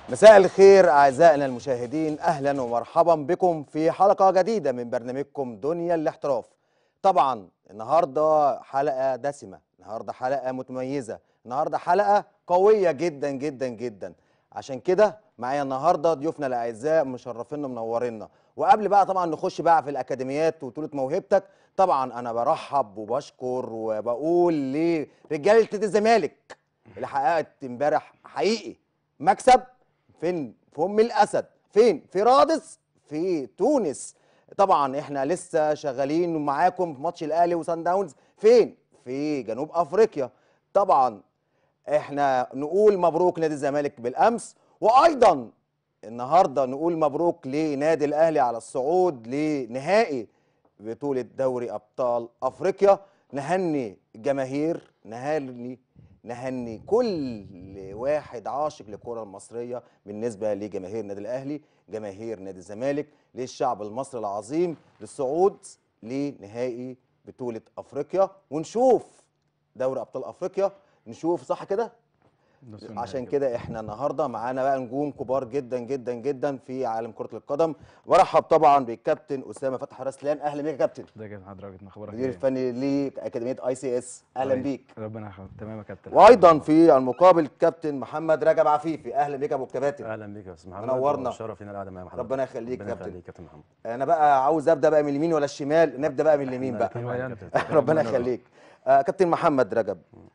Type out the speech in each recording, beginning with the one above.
مساء الخير أعزائنا المشاهدين أهلا ومرحبا بكم في حلقة جديدة من برنامجكم دنيا الاحتراف طبعا النهاردة حلقة دسمة النهاردة حلقة متميزة النهاردة حلقة قوية جدا جدا جدا عشان كده معايا النهاردة ضيوفنا الأعزاء مشرفينا منورينا وقبل بقى طبعا نخش بقى في الأكاديميات وطولة موهبتك طبعا أنا برحب وبشكر وبقول لرجالة نادي الزمالك اللي حققت امبارح حقيقي مكسب فين في ام الاسد فين في رادس في تونس طبعا احنا لسه شغالين معاكم في ماتش الاهلي وسان داونز فين في جنوب افريقيا طبعا احنا نقول مبروك نادي الزمالك بالامس وايضا النهارده نقول مبروك لنادي الاهلي على الصعود لنهائي بطوله دوري ابطال افريقيا نهني الجماهير نهني نهني كل واحد عاشق للكره المصريه بالنسبه لجماهير النادي الاهلي جماهير نادي الزمالك للشعب المصري العظيم للصعود لنهائي بطوله افريقيا ونشوف دوري ابطال افريقيا نشوف صح كده عشان كده احنا النهارده معانا بقى نجوم كبار جدا جدا جدا في عالم كره القدم برحب طبعا بالكابتن اسامه فتحي رسلان اهلا بيك يا كابتن ده كده حضرتك اخبارك مدير الفني لاكاديميه اي سي اس اهلا كويس. بيك ربنا يخليك تمام يا كابتن وايضا في المقابل كابتن محمد رجب عفيفي اهلا بيك يا ابو الكباتن اهلا بيك يا استاذ محمد منورنا. شرف لنا القعده معاك حضرتك ربنا يخليك ربنا كابتن. يخليك كابتن محمد انا بقى عاوز ابدا بقى من اليمين ولا الشمال نبدا بقى من اليمين بقى الاتنين معاك يا أيوة. كابتن. ربنا يخليك آه كابتن محمد رجب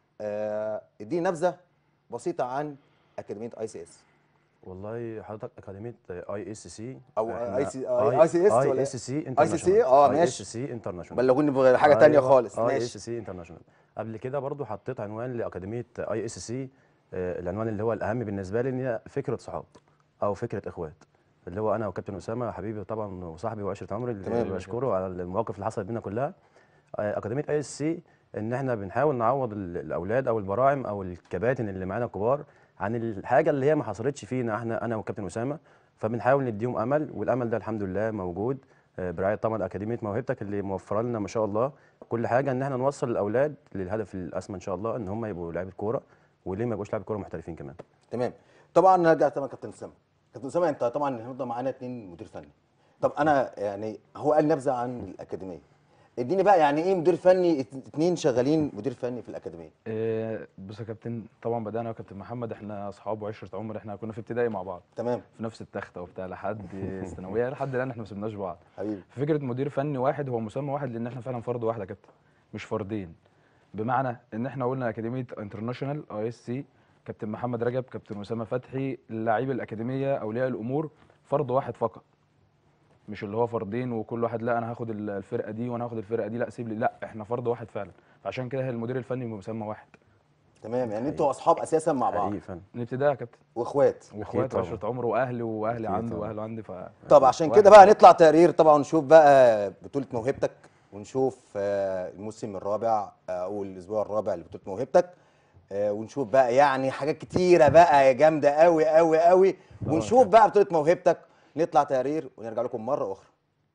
آه اديني نبذه بسيطه عن اكاديميه اي سي اس والله حضرتك اكاديميه اي اس سي أو IC آه، ICS ولا اي اس سي ICC؟ آه، اي ماشي. اس سي انترناشونال بلغوني بحاجه تانية خالص اي اس ماشي سي انترناشونال قبل كده برضو حطيت عنوان لاكاديميه اي اس سي العنوان اللي هو الاهم بالنسبه لي ان هي فكره صحاب او فكره اخوات اللي هو انا وكابتن اسامه حبيبي طبعا وصاحبي وعشره عمري تمام. اللي بشكره على المواقف اللي حصلت بينا كلها آه، اكاديميه اي اس سي ان احنا بنحاول نعوض ال- الاولاد او البراعم او الكباتن اللي معانا كبار عن الحاجه اللي هي ما حصلتش فينا احنا انا وكابتن اسامه فبنحاول نديهم امل والامل ده الحمد لله موجود آه، برعايه طبعا اكاديميه موهبتك اللي موفره لنا ما شاء الله كل حاجه ان احنا نوصل الاولاد للهدف الاسمى ان شاء الله ان هم يبقوا لعيبه كوره وليه ما يبقوش لعيبه كوره محترفين كمان تمام طبعا نرجع تمام كابتن اسامه كابتن اسامه انت طبعا النهارده معانا اتنين مدير فني طب انا يعني هو قال نبذه عن الاكاديميه اديني بقى يعني ايه مدير فني ات- اتنين شغالين مدير فني في الاكاديميه إيه بص يا كابتن طبعا بدانا انا وكابتن محمد احنا اصحاب وعشره عمر احنا كنا في ابتدائي مع بعض تمام في نفس التخته وبتاع لحد الثانويه لحد الان احنا ما سيبناش بعض حبيبي فكره مدير فني واحد هو مسمى واحد لان احنا فعلا فرد واحد يا كابتن مش فردين بمعنى ان احنا قلنا اكاديميه انترناشونال اي اس سي كابتن محمد رجب كابتن اسامه فتحي لاعبي الاكاديميه اولياء الامور فرد واحد فقط مش اللي هو فردين وكل واحد لا انا هاخد ال- الفرقه دي وانا هاخد الفرقه دي لا سيب لي لا احنا فرد واحد فعلا فعشان كده المدير الفني بمسمى واحد تمام يعني انتوا اصحاب اساسا مع بعض حقيقي فعلا من ابتدائي يا كابتن واخوات واخوات طبعا. وعشره عمر واهلي واهلي أكيد عنده طبعا. واهله عندي ف طب عشان واحد كده بقى نطلع تقرير طبعا ونشوف بقى بطوله موهبتك ونشوف آه، الموسم الرابع آه، او الاسبوع الرابع لبطوله موهبتك آه، ونشوف بقى يعني حاجات كتيره بقى جامده قوي قوي قوي ونشوف بقى بطوله موهبتك نطلع تقرير ونرجع لكم مره اخرى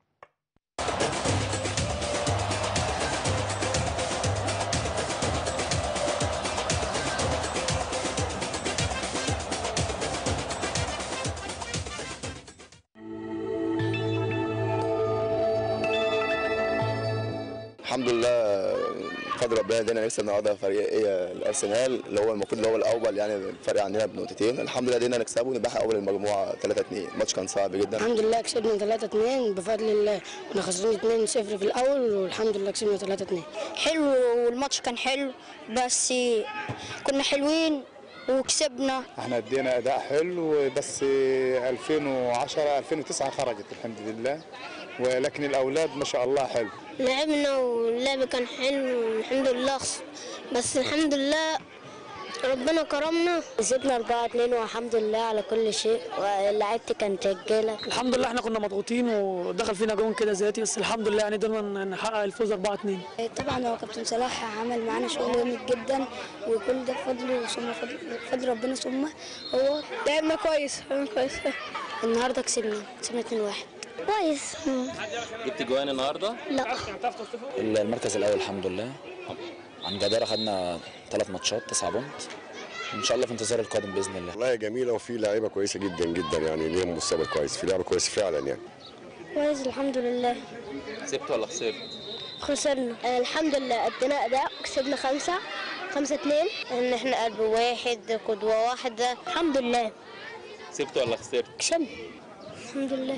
الحمد لله قدر ربنا ادينا نكسب النهارده فريق ايه الارسنال اللي هو المفروض اللي هو الاول يعني الفرق عندنا بنقطتين الحمد لله قدرنا نكسبه ونبقى اول المجموعه 3 2 الماتش كان صعب جدا الحمد لله كسبنا 3 2 بفضل الله كنا خسرانين 2 0 في الاول والحمد لله كسبنا 3 2 حلو والماتش كان حلو بس كنا حلوين وكسبنا احنا ادينا اداء حلو بس 2010 2009 خرجت الحمد لله ولكن الاولاد ما شاء الله حلو لعبنا واللعب كان حلو الحمد لله بس الحمد لله ربنا كرمنا كسبنا 4 2 والحمد لله على كل شيء ولعبتي كانت رجاله الحمد لله احنا كنا مضغوطين ودخل فينا جون كده ذاتي بس الحمد لله يعني قدرنا نحقق الفوز 4 2 طبعا هو كابتن صلاح عمل معانا شغل جامد جدا وكل ده بفضله ثم فضل, فضل ربنا ثم هو لعبنا كويس كويس النهارده كسبنا كسبنا 2 1 كويس جبت جوان النهارده؟ لا المركز الاول الحمد لله عن جدارة خدنا ثلاث ماتشات تسعة بونت ان شاء الله في انتظار القادم باذن الله والله جميله وفي لعيبه كويسه جدا جدا يعني ليهم مستقبل كويس في لعبه كويسه فعلا يعني كويس الحمد لله كسبت ولا خسرت؟ خسرنا آه، الحمد لله ادينا اداء كسبنا خمسة خمسة اتنين ان احنا قلب واحد قدوة واحدة الحمد لله كسبت ولا خسرت؟ كسبنا الحمد لله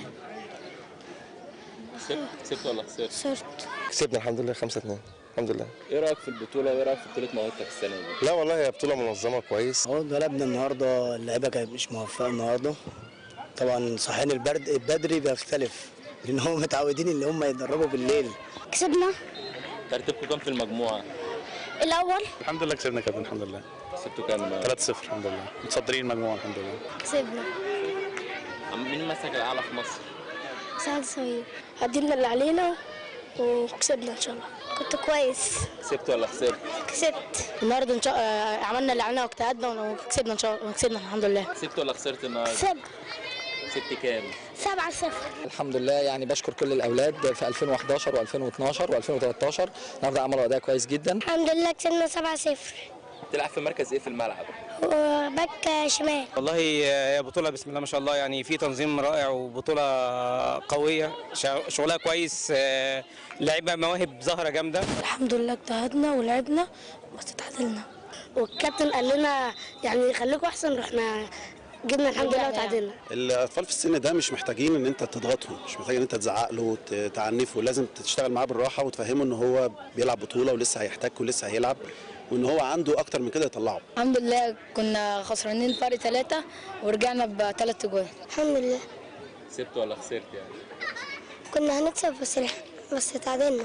كسبت كسبت ولا خسرت؟ خسرت كسبنا الحمد لله 5 2 الحمد لله ايه رايك في البطوله وايه رايك في بطوله موهبتك السنه دي؟ لا والله هي بطوله منظمه كويس اه غلبنا النهارده اللعيبه كانت مش موفقه النهارده طبعا صحيان البرد البدري بيختلف لان هم متعودين ان هم يتدربوا بالليل كسبنا ترتيبكم كام في المجموعه؟ الاول الحمد لله كسبنا كابتن الحمد لله كسبتوا كام النهارده؟ 3-0 الحمد لله متصدرين المجموعه الحمد لله كسبنا عم- مين مسك الاعلى في مصر؟ سعد سمير قدمنا اللي علينا وكسبنا ان شاء الله كنت كويس كسبت ولا خسرت؟ كسبت النهارده ان شاء الله عملنا اللي علينا واجتهدنا وكسبنا ان شاء الله كسبنا الحمد لله كسبت ولا خسرت النهارده؟ كسبت كسبت كام؟ سبعة صفر الحمد لله يعني بشكر كل الاولاد في 2011 و2012 و2013 النهارده عملوا اداء كويس جدا الحمد لله كسبنا سبعة صفر تلعب في مركز ايه في الملعب؟ وباك شمال والله هي بطولة بسم الله ما شاء الله يعني في تنظيم رائع وبطولة قوية شا- شغلها كويس آه، لعيبة مواهب ظاهرة جامدة الحمد لله اجتهدنا ولعبنا بس اتعادلنا والكابتن قال لنا يعني خليكم احسن رحنا جبنا الحمد لله وتعادلنا الاطفال في السن ده مش محتاجين ان انت تضغطهم مش محتاج ان انت تزعق له وتعنفه لازم تشتغل معاه بالراحه وتفهمه ان هو بيلعب بطوله ولسه هيحتاج ولسه هيلعب وان هو عنده اكتر من كده يطلعه الحمد لله كنا خسرانين فرق ثلاثة ورجعنا بثلاث اجوان الحمد لله كسبت ولا خسرت يعني؟ كنا هنكسب بس بس اتعادلنا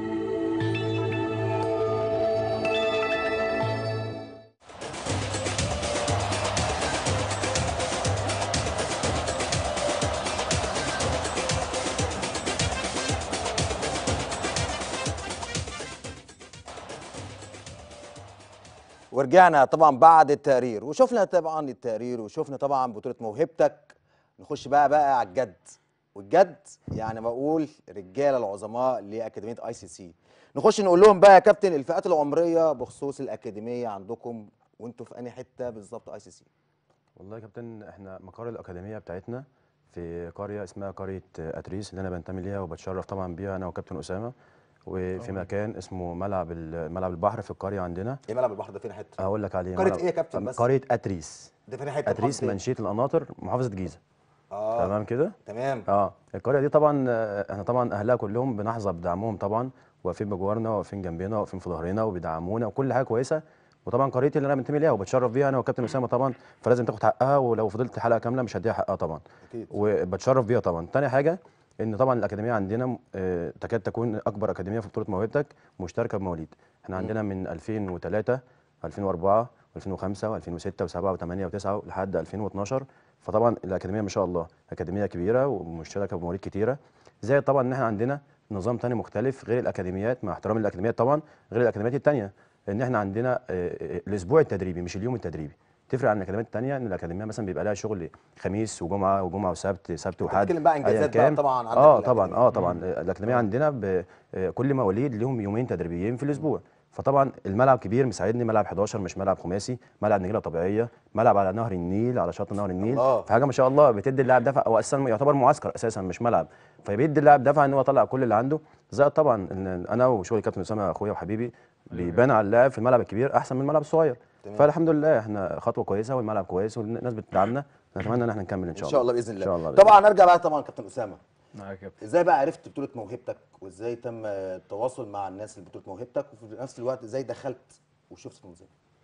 ورجعنا طبعا بعد التقرير وشفنا طبعا التقرير وشفنا طبعا بطولة موهبتك نخش بقى بقى على الجد والجد يعني بقول الرجاله العظماء لاكاديميه اي سي سي نخش نقول لهم بقى يا كابتن الفئات العمريه بخصوص الاكاديميه عندكم وانتوا في انهي حته بالظبط اي سي سي والله يا كابتن احنا مقر الاكاديميه بتاعتنا في قريه اسمها قريه اتريس اللي انا بنتمي ليها وبتشرف طبعا بيها انا وكابتن اسامه وفي مكان اسمه ملعب ال- ملعب البحر في القريه عندنا ايه ملعب البحر ده فين حته هقول لك عليه قرية ملعب- إيه يا كابتن بس؟ قريه اتريس ده فين حته اتريس محافظة إيه؟ منشيه القناطر محافظه جيزه اه تمام كده تمام اه القريه دي طبعا آه، احنا طبعا اهلها كلهم بنحظى بدعمهم طبعا واقفين بجوارنا واقفين جنبنا واقفين في ظهرنا وبيدعمونا وكل حاجه كويسه وطبعا قريتي اللي انا بنتمي ليها وبتشرف بيها انا وكابتن اسامه طبعا فلازم تاخد حقها ولو فضلت حلقه كامله مش هديها حقها طبعا اكيد وبتشرف بيها طبعا تاني حاجه ان طبعا الاكاديميه عندنا آه، تكاد تكون اكبر اكاديميه في بطوله موهبتك مشتركه بمواليد احنا عندنا من 2003 2004 2005 و2006 و7 و8 و9 لحد 2012 فطبعا الاكاديميه ما شاء الله اكاديميه كبيره ومشتركه بمواليد كتيره زائد طبعا ان احنا عندنا نظام تاني مختلف غير الاكاديميات مع احترامي للاكاديميات طبعا غير الاكاديميات التانيه ان احنا عندنا آه، آه، الاسبوع التدريبي مش اليوم التدريبي تفرق عن الاكاديميات التانيه ان الاكاديميه مثلا بيبقى لها شغل خميس وجمعه وجمعه وسبت سبت وحد بتتكلم بقى أياً إنجازات بقى كان. طبعاً عندك اه في طبعا الأكاديمية. اه طبعا الاكاديميه عندنا ب- آه، كل مواليد ليهم يومين تدريبيين في الاسبوع فطبعا الملعب كبير مساعدني ملعب 11 مش ملعب خماسي ملعب نجيله طبيعيه ملعب على نهر النيل على شط نهر النيل الله. فحاجه ما شاء الله بتدي اللاعب دفع هو اساسا يعتبر معسكر اساسا مش ملعب فبيدي اللاعب دفع ان هو يطلع كل اللي عنده زائد طبعا ان انا وشغل كابتن اسامه اخويا وحبيبي بيبان على اللاعب في الملعب الكبير احسن من الملعب الصغير تمام. فالحمد لله احنا خطوه كويسه والملعب كويس والناس بتدعمنا نتمنى ان احنا نكمل ان ان شاء الله شاء الله باذن الله ان شاء الله بإذن طبعا ارجع بقى طبعا كابتن اسامه معاك يا كابتن ازاي بقى عرفت بطوله موهبتك وازاي تم التواصل مع الناس اللي بطوله موهبتك وفي نفس الوقت ازاي دخلت وشفت ازاي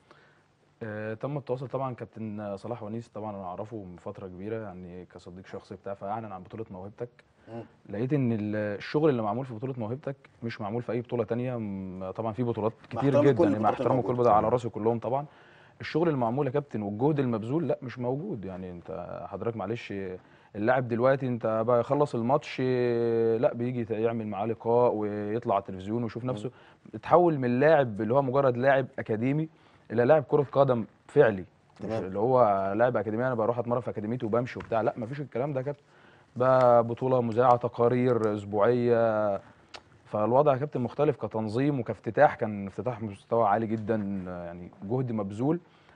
آه، تم التواصل طبعا كابتن صلاح ونيس طبعا انا اعرفه من فتره كبيره يعني كصديق شخصي بتاع فاعلن عن بطوله موهبتك مم. لقيت ان ال- الشغل اللي معمول في بطوله موهبتك مش معمول في اي بطوله تانية م- طبعا في بطولات مع كتير احترامي جدا كل يعني مع البطولات احترام كل الموجودة. بدأ على راسي كلهم طبعا الشغل اللي معمول يا كابتن والجهد المبذول لا مش موجود يعني انت حضرتك معلش اللاعب دلوقتي انت بقى يخلص الماتش لا بيجي يعمل معاه لقاء ويطلع على التلفزيون ويشوف نفسه اتحول من لاعب اللي هو مجرد لاعب اكاديمي الى لاعب كره قدم فعلي مش تمام. اللي هو لاعب اكاديمي انا بروح اتمرن في اكاديميتي وبمشي وبتاع لا مفيش الكلام ده يا كابتن بقى بطوله مذاعه تقارير اسبوعيه فالوضع يا كابتن مختلف كتنظيم وكافتتاح كان افتتاح مستوى عالي جدا يعني جهد مبذول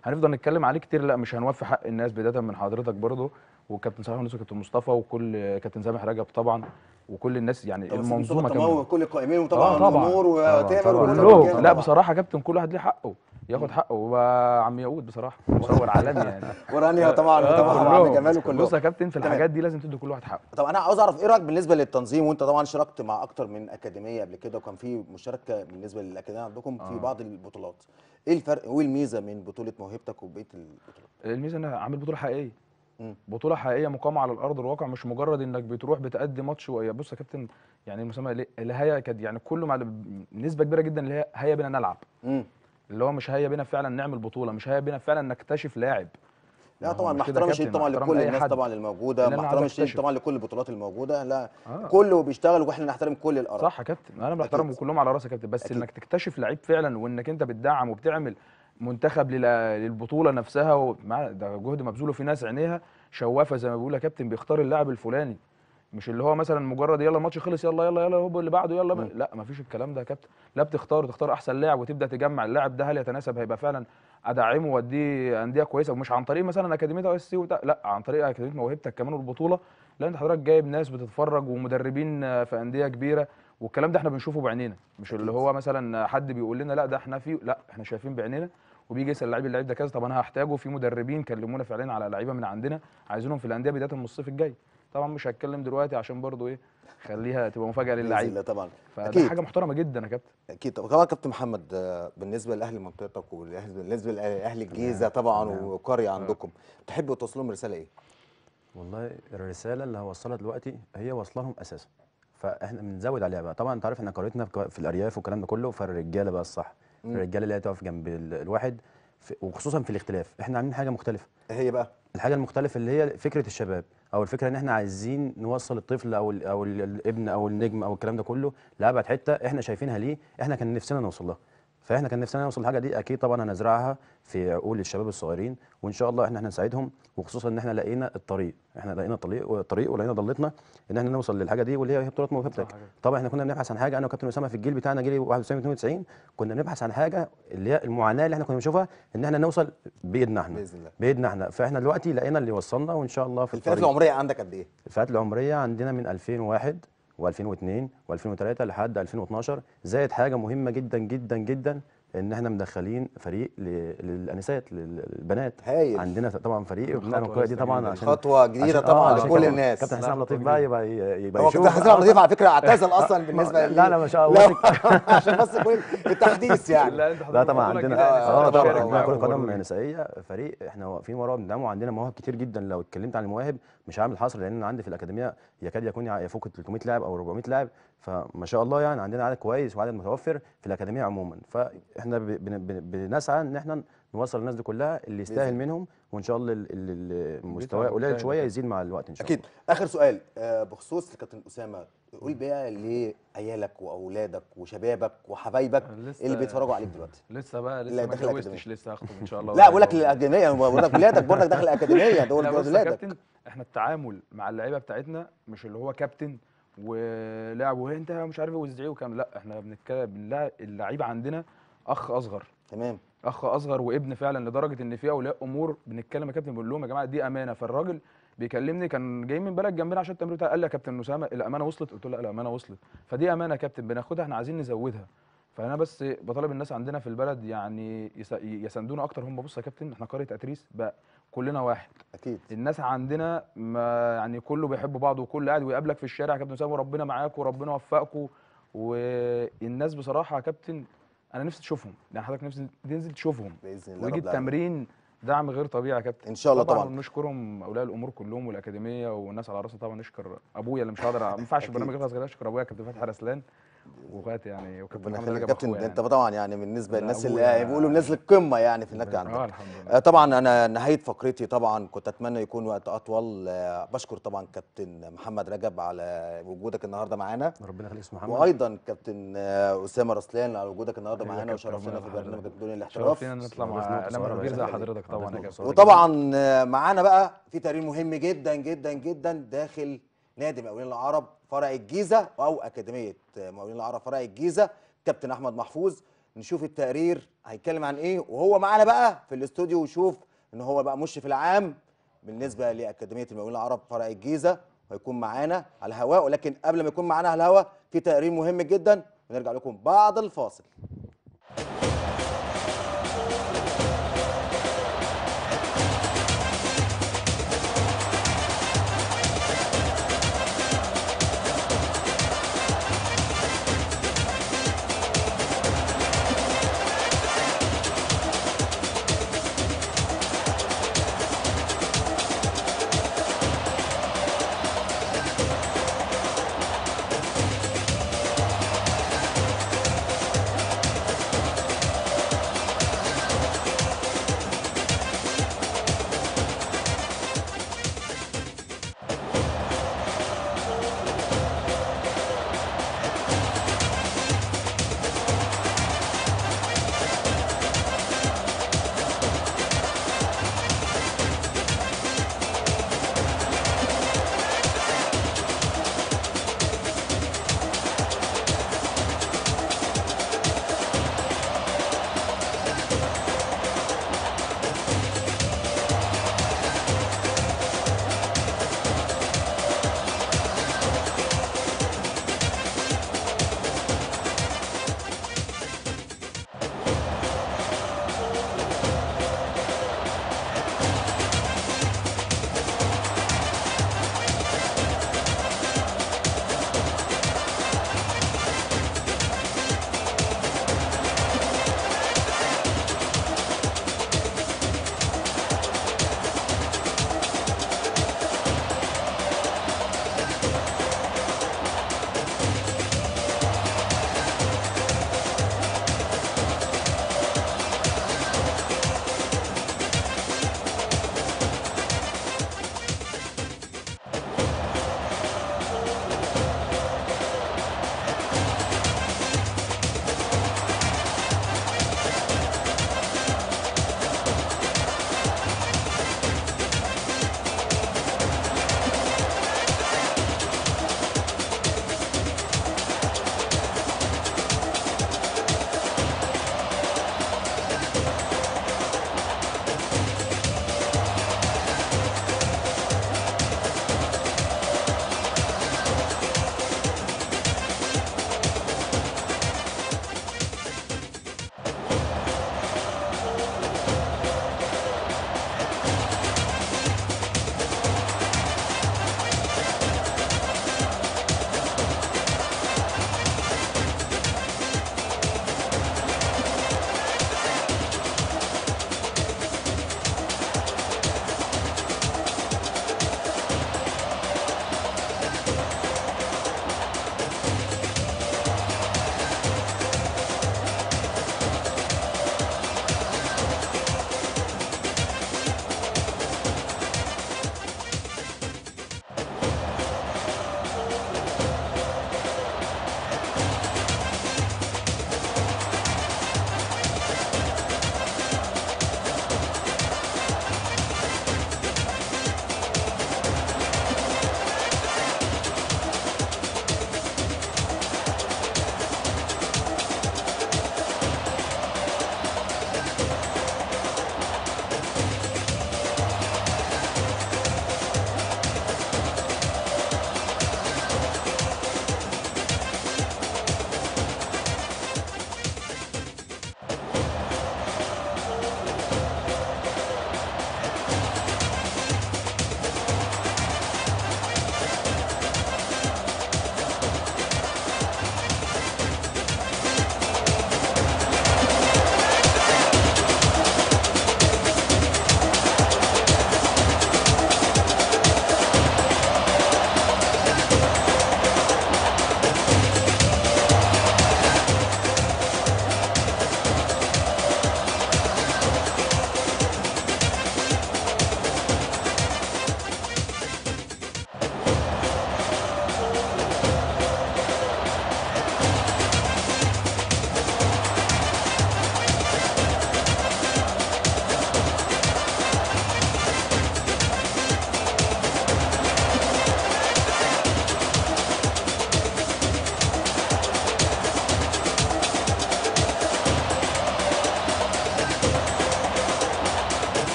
هنفضل نتكلم عليه كتير لا مش هنوفي حق الناس بدايه من حضرتك برضه وكابتن صلاح ونسو كابتن مصطفى وكل كابتن سامح رجب طبعا وكل الناس يعني طب أستاذ المنظومه مصطفى كامله تمام كل القائمين وطبعا آه طبعا. نور طبعاً، وتامر طبعاً. وكل كلهم الرجالة لا طبعاً. بصراحه كابتن كل واحد ليه حقه ياخد حقه وعم يقود بصراحه مصور عالمي يعني ورانيا طبعا آه، وطبعا كلهم. وعم جمال وكلهم بص يا كابتن في تمام. الحاجات دي لازم تدي كل واحد حقه طب انا عاوز اعرف ايه رايك بالنسبه للتنظيم وانت طبعا شاركت مع اكتر من اكاديميه قبل كده وكان في مشاركه بالنسبه للاكاديميه عندكم في آه. بعض البطولات ايه الفرق وايه الميزه من بطوله موهبتك وبقيه البطولات الميزه انها عامل بطوله حقيقيه مم. بطوله حقيقيه مقامه على الارض الواقع مش مجرد انك بتروح بتأدي ماتش ويا بص يا كابتن يعني المسمى اللي- اللي هي كانت يعني كله مع نسبه كبيره جدا اللي هي هيا بينا نلعب مم. اللي هو مش هيا بينا فعلا نعمل بطوله مش هيا بينا فعلا نكتشف لاعب لا ما هو طبعا مش مع كده احترامي كابتن، الشديد طبعا مع احترام لكل لأي الناس حد. طبعا الموجوده اللي مع أنا احترامي عايز الشديد أكتشف. طبعا لكل البطولات الموجوده لا آه. كله بيشتغل واحنا نحترم كل الاراء صح يا كابتن انا بحترم كلهم على راسي يا كابتن بس أكيد. انك تكتشف لعيب فعلا وانك انت بتدعم وبتعمل منتخب لل- للبطوله نفسها ومع ده جهد مبذول وفي ناس عينيها شوافه زي ما بيقول يا كابتن بيختار اللاعب الفلاني مش اللي هو مثلا مجرد يلا الماتش خلص يلا يلا يلا هوب اللي بعده يلا بقى. لا مفيش الكلام ده يا كابتن لا بتختار تختار احسن لاعب وتبدا تجمع اللاعب ده هل يتناسب هيبقى فعلا ادعمه واديه انديه كويسه ومش عن طريق مثلا اكاديميه او اس سي لا عن طريق اكاديميه موهبتك كمان والبطوله لا انت حضرتك جايب ناس بتتفرج ومدربين آه، في انديه كبيره والكلام ده احنا بنشوفه بعينينا مش اللي هو مثلا حد بيقول لنا لا ده احنا فيه لا احنا شايفين بعينينا وبيجي يسال اللعيب اللعيب ده كذا طب انا هحتاجه في مدربين كلمونا فعلا على لعيبه من عندنا عايزينهم في الانديه بدايه من الصيف الجاي طبعا مش هتكلم دلوقتي عشان برضو ايه خليها تبقى مفاجاه بإذن للعيب الله طبعا فده أكيد. حاجه محترمه جدا يا كابتن اكيد طب طبعا كابتن محمد آه، بالنسبه لاهل منطقتك وبالنسبه لاهل الجيزه طبعا وقريه عندكم تحبوا توصل لهم رساله ايه؟ والله الرساله اللي هوصلها دلوقتي هي واصله اساسا فاحنا بنزود عليها بقى طبعا انت عارف احنا قريتنا في في الارياف والكلام ده كله فالرجاله بقى الصح مم. الرجاله اللي هي تقف جنب ال- الواحد في وخصوصا في الاختلاف احنا عاملين حاجه مختلفه ايه هي بقى الحاجه المختلفه اللي هي فكره الشباب او الفكره ان احنا عايزين نوصل الطفل او ال او ال الابن او النجم او الكلام ده كله لابعد حته احنا شايفينها ليه احنا كان نفسنا نوصل لها فاحنا كان نفسنا نوصل الحاجه دي اكيد طبعا هنزرعها في عقول الشباب الصغيرين وان شاء الله احنا هنساعدهم وخصوصا ان احنا لقينا الطريق احنا لقينا الطريق الطريق ولقينا ضلتنا ان احنا نوصل للحاجه دي واللي هي بطولات موهبتك طبعا احنا كنا بنبحث عن حاجه انا وكابتن اسامه في الجيل بتاعنا جيل 91 92 كنا بنبحث عن حاجه اللي هي المعاناه اللي احنا كنا بنشوفها ان احنا نوصل بايدنا احنا باذن الله بايدنا احنا فاحنا دلوقتي لقينا اللي وصلنا وان شاء الله في الفئات الطريق العمريه عندك قد ايه؟ الفئات العمريه عندنا من 2001 و2002 و2003 لحد 2012 زائد حاجه مهمه جدا جدا جدا ان احنا مدخلين فريق ل- للانسات لل- للبنات هايل. عندنا طبعا فريق خطوة بنعمل الكوره دي لسه طبعا جديدة. عشان خطوة جديدة عشان- طبعاً عشان لكل كابتن- الناس. كابتن لا، حسام خطوة لطيف بقى يبقى يبقى هو يشوف كابتن حسام لطيف على فكره اعتزل اصلا بالنسبه لا لا ما شاء الله لا عشان بس كل التحديث يعني لا طبعا عندنا اه طبعا طبعا عندنا كره قدم نسائيه فريق احنا واقفين وراه بندعمه وعندنا مواهب كتير جدا لو اتكلمت عن المواهب مش هعمل حصر لان أنا عندي في الاكاديميه يكاد يكون يفوق 300 لاعب او 400 لاعب فما شاء الله يعني عندنا عدد كويس وعدد متوفر في الاكاديميه عموما فاحنا ب- بن- بن- بنسعى ان احنا نوصل الناس دي كلها اللي يستاهل منهم وان شاء الله ال- ال- المستوى قليل المجتهد شويه كده. يزيد مع الوقت ان شاء اكيد اخر سؤال آه، بخصوص كابتن اسامه قول بقى لعيالك واولادك وشبابك وحبايبك لسه- اللي بيتفرجوا عليك دلوقتي لسه بقى اللي لسه ما داخل الأكاديمية. اتجوزتش لسه هخطب ان شاء الله لا بقول لك للاكاديميه بقول لك ولادك برضك داخل الاكاديميه دول لا دول بص يا ولادك كابتن احنا التعامل مع اللعيبه بتاعتنا مش اللي هو كابتن ولاعب وانت مش عارف ايه وزعيه وكام لا احنا بنتكلم بنلاعب اللعيبه عندنا اخ اصغر تمام اخ اصغر وابن فعلا لدرجه ان في اولياء امور بنتكلم يا كابتن بنقول لهم يا جماعه دي امانه فالراجل بيكلمني كان جاي من بلد جنبنا عشان التمرين بتاعي قال لي يا كابتن اسامه الامانه وصلت قلت له لا الامانه وصلت فدي امانه يا كابتن بناخدها احنا عايزين نزودها فانا بس بطالب الناس عندنا في البلد يعني يس- يساندونا اكتر هم بص يا كابتن احنا قريه اتريس بقى كلنا واحد اكيد الناس عندنا ما يعني كله بيحب بعض وكل قاعد ويقابلك في الشارع يا كابتن اسامه وربنا معاكم وربنا وفقكم والناس بصراحه يا كابتن انا نفسي تشوفهم يعني حضرتك نفسي تنزل تشوفهم باذن الله ويجي رب العالمين. التمرين دعم غير طبيعي يا كابتن إن شاء الله طبعاً. نشكرهم اولياء الامور كلهم والاكاديميه والناس على راسنا طبعا نشكر ابويا اللي مش هقدر ما ينفعش أكيد. البرنامج يخلص غير اشكر ابويا كابتن فتحي رسلان واخواتي يعني وكابتن ربنا محمد يخليك رجب كابتن أخويا ده انت يعني. طبعا يعني بالنسبه لا، للناس أبويا- اللي بيقولوا ناس القمه يعني في النادي اه عندك الحمد لله آه، طبعا انا نهايه فقرتي طبعا كنت اتمنى يكون وقت اطول آه، بشكر طبعا كابتن محمد رجب على وجودك النهارده معانا ربنا يخليك يا أستاذ محمد. وايضا كابتن آه، اسامه رسلان على وجودك النهارده أيوة معانا يا كابتن، وشرفتنا في ربنا برنامج يخليك. الدنيا الاحتراف شرفتنا نطلع مع اعلام كبير زي حضرتك طبعا يا كابتن وطبعا آه، معانا بقى في تقرير مهم جدا جدا جدا داخل نادي مقاولين العرب فرع الجيزه او اكاديميه آه، مقاولين العرب فرع الجيزه كابتن احمد محفوظ نشوف التقرير هيتكلم عن ايه وهو معانا بقى في الاستوديو وشوف ان هو بقى مشرف العام بالنسبه لاكاديميه المقاولين العرب فرع الجيزه وهيكون معانا على الهواء ولكن قبل ما يكون معانا على الهواء في تقرير مهم جدا ونرجع لكم بعد الفاصل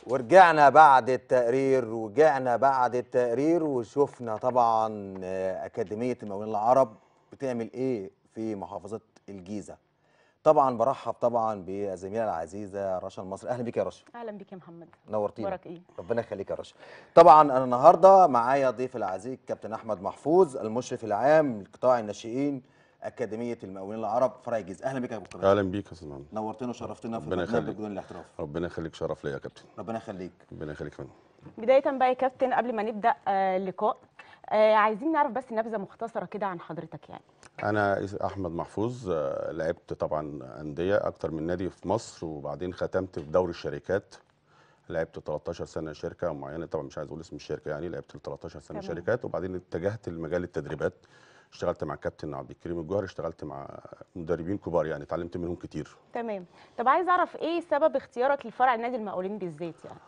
ورجعنا بعد التقرير ورجعنا بعد التقرير وشفنا طبعا آه، أكاديمية المقاولين العرب بتعمل إيه في محافظة الجيزة طبعا برحب طبعا بالزميلة العزيزة رشا المصري أهلا بك يا رشا اهلا بك يا محمد نورتينا اخبارك ايه ربنا يخليك يا رشا طبعا انا النهارده معايا ضيف العزيز كابتن احمد محفوظ المشرف العام لقطاع الناشئين اكاديميه المقاولين العرب فرع الجيزه اهلا بك يا ابو كابتن اهلا بيك يا استاذ محمد نورتنا وشرفتنا في ربنا برنامج يخليك بدون الاحتراف ربنا يخليك شرف ليا يا كابتن ربنا يخليك ربنا يخليك فندم بدايه بقى يا كابتن قبل ما نبدا آه، اللقاء آه، عايزين نعرف بس نبذه مختصره كده عن حضرتك يعني انا اس- احمد محفوظ آه، لعبت طبعا انديه اكتر من نادي في مصر وبعدين ختمت في دوري الشركات لعبت 13 سنه شركه معينه طبعا مش عايز اقول اسم الشركه يعني لعبت 13 سنه تمام. شركات وبعدين اتجهت لمجال التدريبات اشتغلت مع كابتن عبد الكريم الجوهري اشتغلت مع مدربين كبار يعني اتعلمت منهم كتير تمام طب عايز اعرف ايه سبب اختيارك لفرع نادي المقاولين بالذات يعني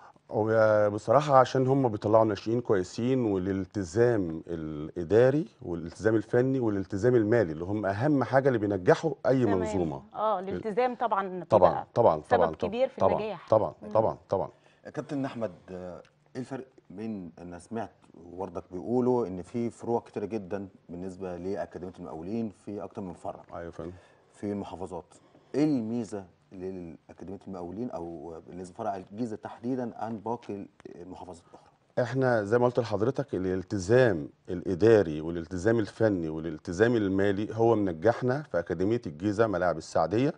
وبصراحة عشان هم بيطلعوا ناشئين كويسين والالتزام الإداري والالتزام الفني والالتزام المالي اللي هم أهم حاجة اللي بينجحوا أي تمام. منظومة اه الالتزام طبعا طبعا بيبقى طبعا سبب طبعا كبير في طبعا النجاح طبعا مم. طبعا طبعا كابتن احمد آه، ايه الفرق بين انا سمعت وبرضك بيقولوا ان في فروع كتيره جدا بالنسبه لاكاديميه المقاولين في اكتر من فرع ايوه فندم في المحافظات ايه الميزه للاكاديميه المقاولين او بالنسبه لفرع الجيزه تحديدا عن باقي المحافظات الاخرى احنا زي ما قلت لحضرتك الالتزام الاداري والالتزام الفني والالتزام المالي هو منجحنا في اكاديميه الجيزه ملاعب السعديه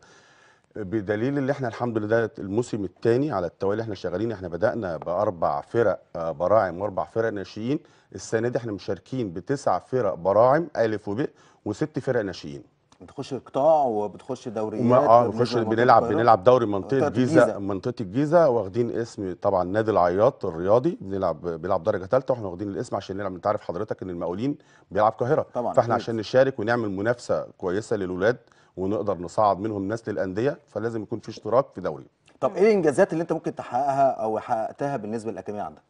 بدليل اللي احنا الحمد لله ده الموسم الثاني على التوالي احنا شغالين احنا بدانا باربع فرق آه، براعم واربع فرق ناشئين السنه دي احنا مشاركين بتسع فرق براعم الف وب وست فرق ناشئين بتخش قطاع وبتخش دوريات وما اه بالنسبة بنخش لمنطقة بنلعب القاهرة. بنلعب دوري منطقه منطقة الجيزه الجيزة. منطقه الجيزه واخدين اسم طبعا نادي العياط الرياضي بنلعب بيلعب درجه ثالثه واحنا واخدين الاسم عشان نلعب انت عارف حضرتك ان المقاولين بيلعب القاهره طبعاً، فاحنا أكيد. عشان نشارك ونعمل منافسه كويسه للاولاد ونقدر نصعد منهم ناس للانديه فلازم يكون في اشتراك في دوري طب ايه الانجازات اللي انت ممكن تحققها او حققتها بالنسبه للاكاديميه عندك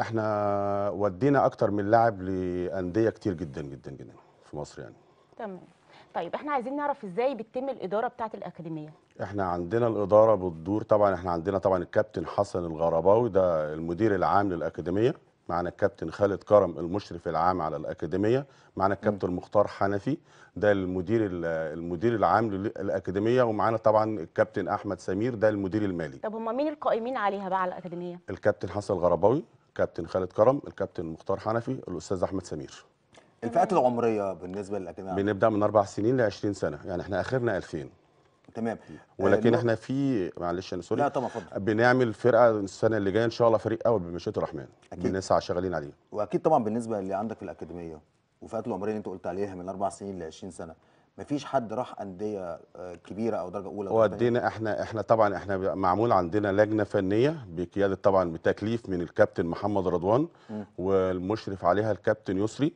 احنا ودينا اكتر من لاعب لانديه كتير جدا جدا جدا في مصر يعني تمام طيب احنا عايزين نعرف ازاي بتتم الاداره بتاعه الاكاديميه احنا عندنا الاداره بتدور طبعا احنا عندنا طبعا الكابتن حسن الغرباوي ده المدير العام للاكاديميه معنا الكابتن خالد كرم المشرف العام على الاكاديميه معنا الكابتن مختار حنفي ده المدير ال- المدير العام للاكاديميه ومعانا طبعا الكابتن احمد سمير ده المدير المالي طب هم مين القائمين عليها بقى على الاكاديميه الكابتن حسن الغرباوي كابتن خالد كرم الكابتن مختار حنفي الاستاذ احمد سمير الفئات العمريه بالنسبه للاكاديميه عندك. بنبدا من اربع سنين ل 20 سنه يعني احنا اخرنا 2000 تمام ولكن آه، احنا في معلش انا سوري لا طبعا اتفضل بنعمل فرقه السنه اللي جايه ان شاء الله فريق اول بمشيئه الرحمن أكيد. بنسعى شغالين عليه واكيد طبعا بالنسبه اللي عندك في الاكاديميه وفئات العمريه اللي انت قلت عليها من اربع سنين ل 20 سنه مفيش حد راح انديه آه، كبيره او درجه اولى أو درجة تانية؟ ودينا احنا احنا طبعا احنا بيبقى معمول عندنا لجنه فنيه بقياده طبعا بتكليف من الكابتن محمد رضوان مم. والمشرف عليها الكابتن يسري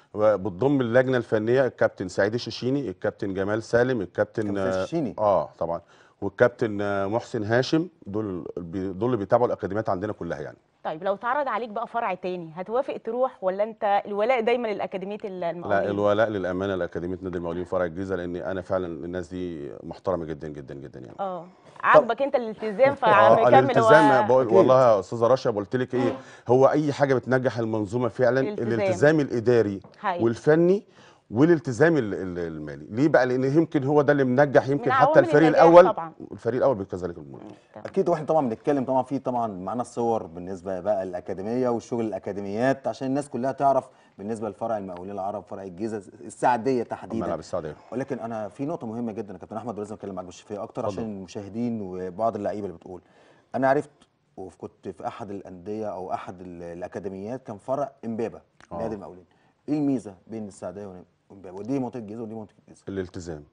وبتضم اللجنه الفنيه الكابتن سعيد الششيني الكابتن جمال سالم الكابتن كابتن سعيد الششيني. اه طبعا والكابتن آه، محسن هاشم دول دول اللي بيتابعوا الاكاديميات عندنا كلها يعني طيب لو اتعرض عليك بقى فرع تاني هتوافق تروح ولا انت الولاء دايما لاكاديميه لا المقاولين الولاء للامانه لاكاديميه نادي المقاولين فرع الجيزه لان انا فعلا الناس دي محترمه جدا جدا جدا يعني اه عاجبك انت الالتزام اه فمكمل الالتزام بقول أكيد. والله يا استاذه رشا قلت لك ايه هو اي حاجه بتنجح المنظومه فعلا الالتزام. الالتزام الاداري حقيقي. والفني والالتزام ال- ال- المالي ليه بقى لان يمكن هو ده اللي منجح يمكن من حتى عوامل الفريق النجاح الاول طبعا. الفريق الاول كذلك الامور اكيد واحنا طبعا بنتكلم طبعا في طبعا معانا الصور بالنسبه بقى الاكاديميه والشغل الاكاديميات عشان الناس كلها تعرف بالنسبه لفرع المقاولين العرب فرع الجيزه السعديه تحديدا ملعب السعوديه ولكن انا في نقطه مهمه جدا يا كابتن احمد ولازم اتكلم معاك بالشفافيه اكتر اتفضل. عشان المشاهدين وبعض اللعيبه اللي بتقول انا عرفت وكنت في احد الانديه او احد ال- الاكاديميات كان فرع امبابه آه. نادي المقاولين ايه الميزه بين السعديه وامبابه ودي منطقه الجيزه ودي منطقه الجيزه الالتزام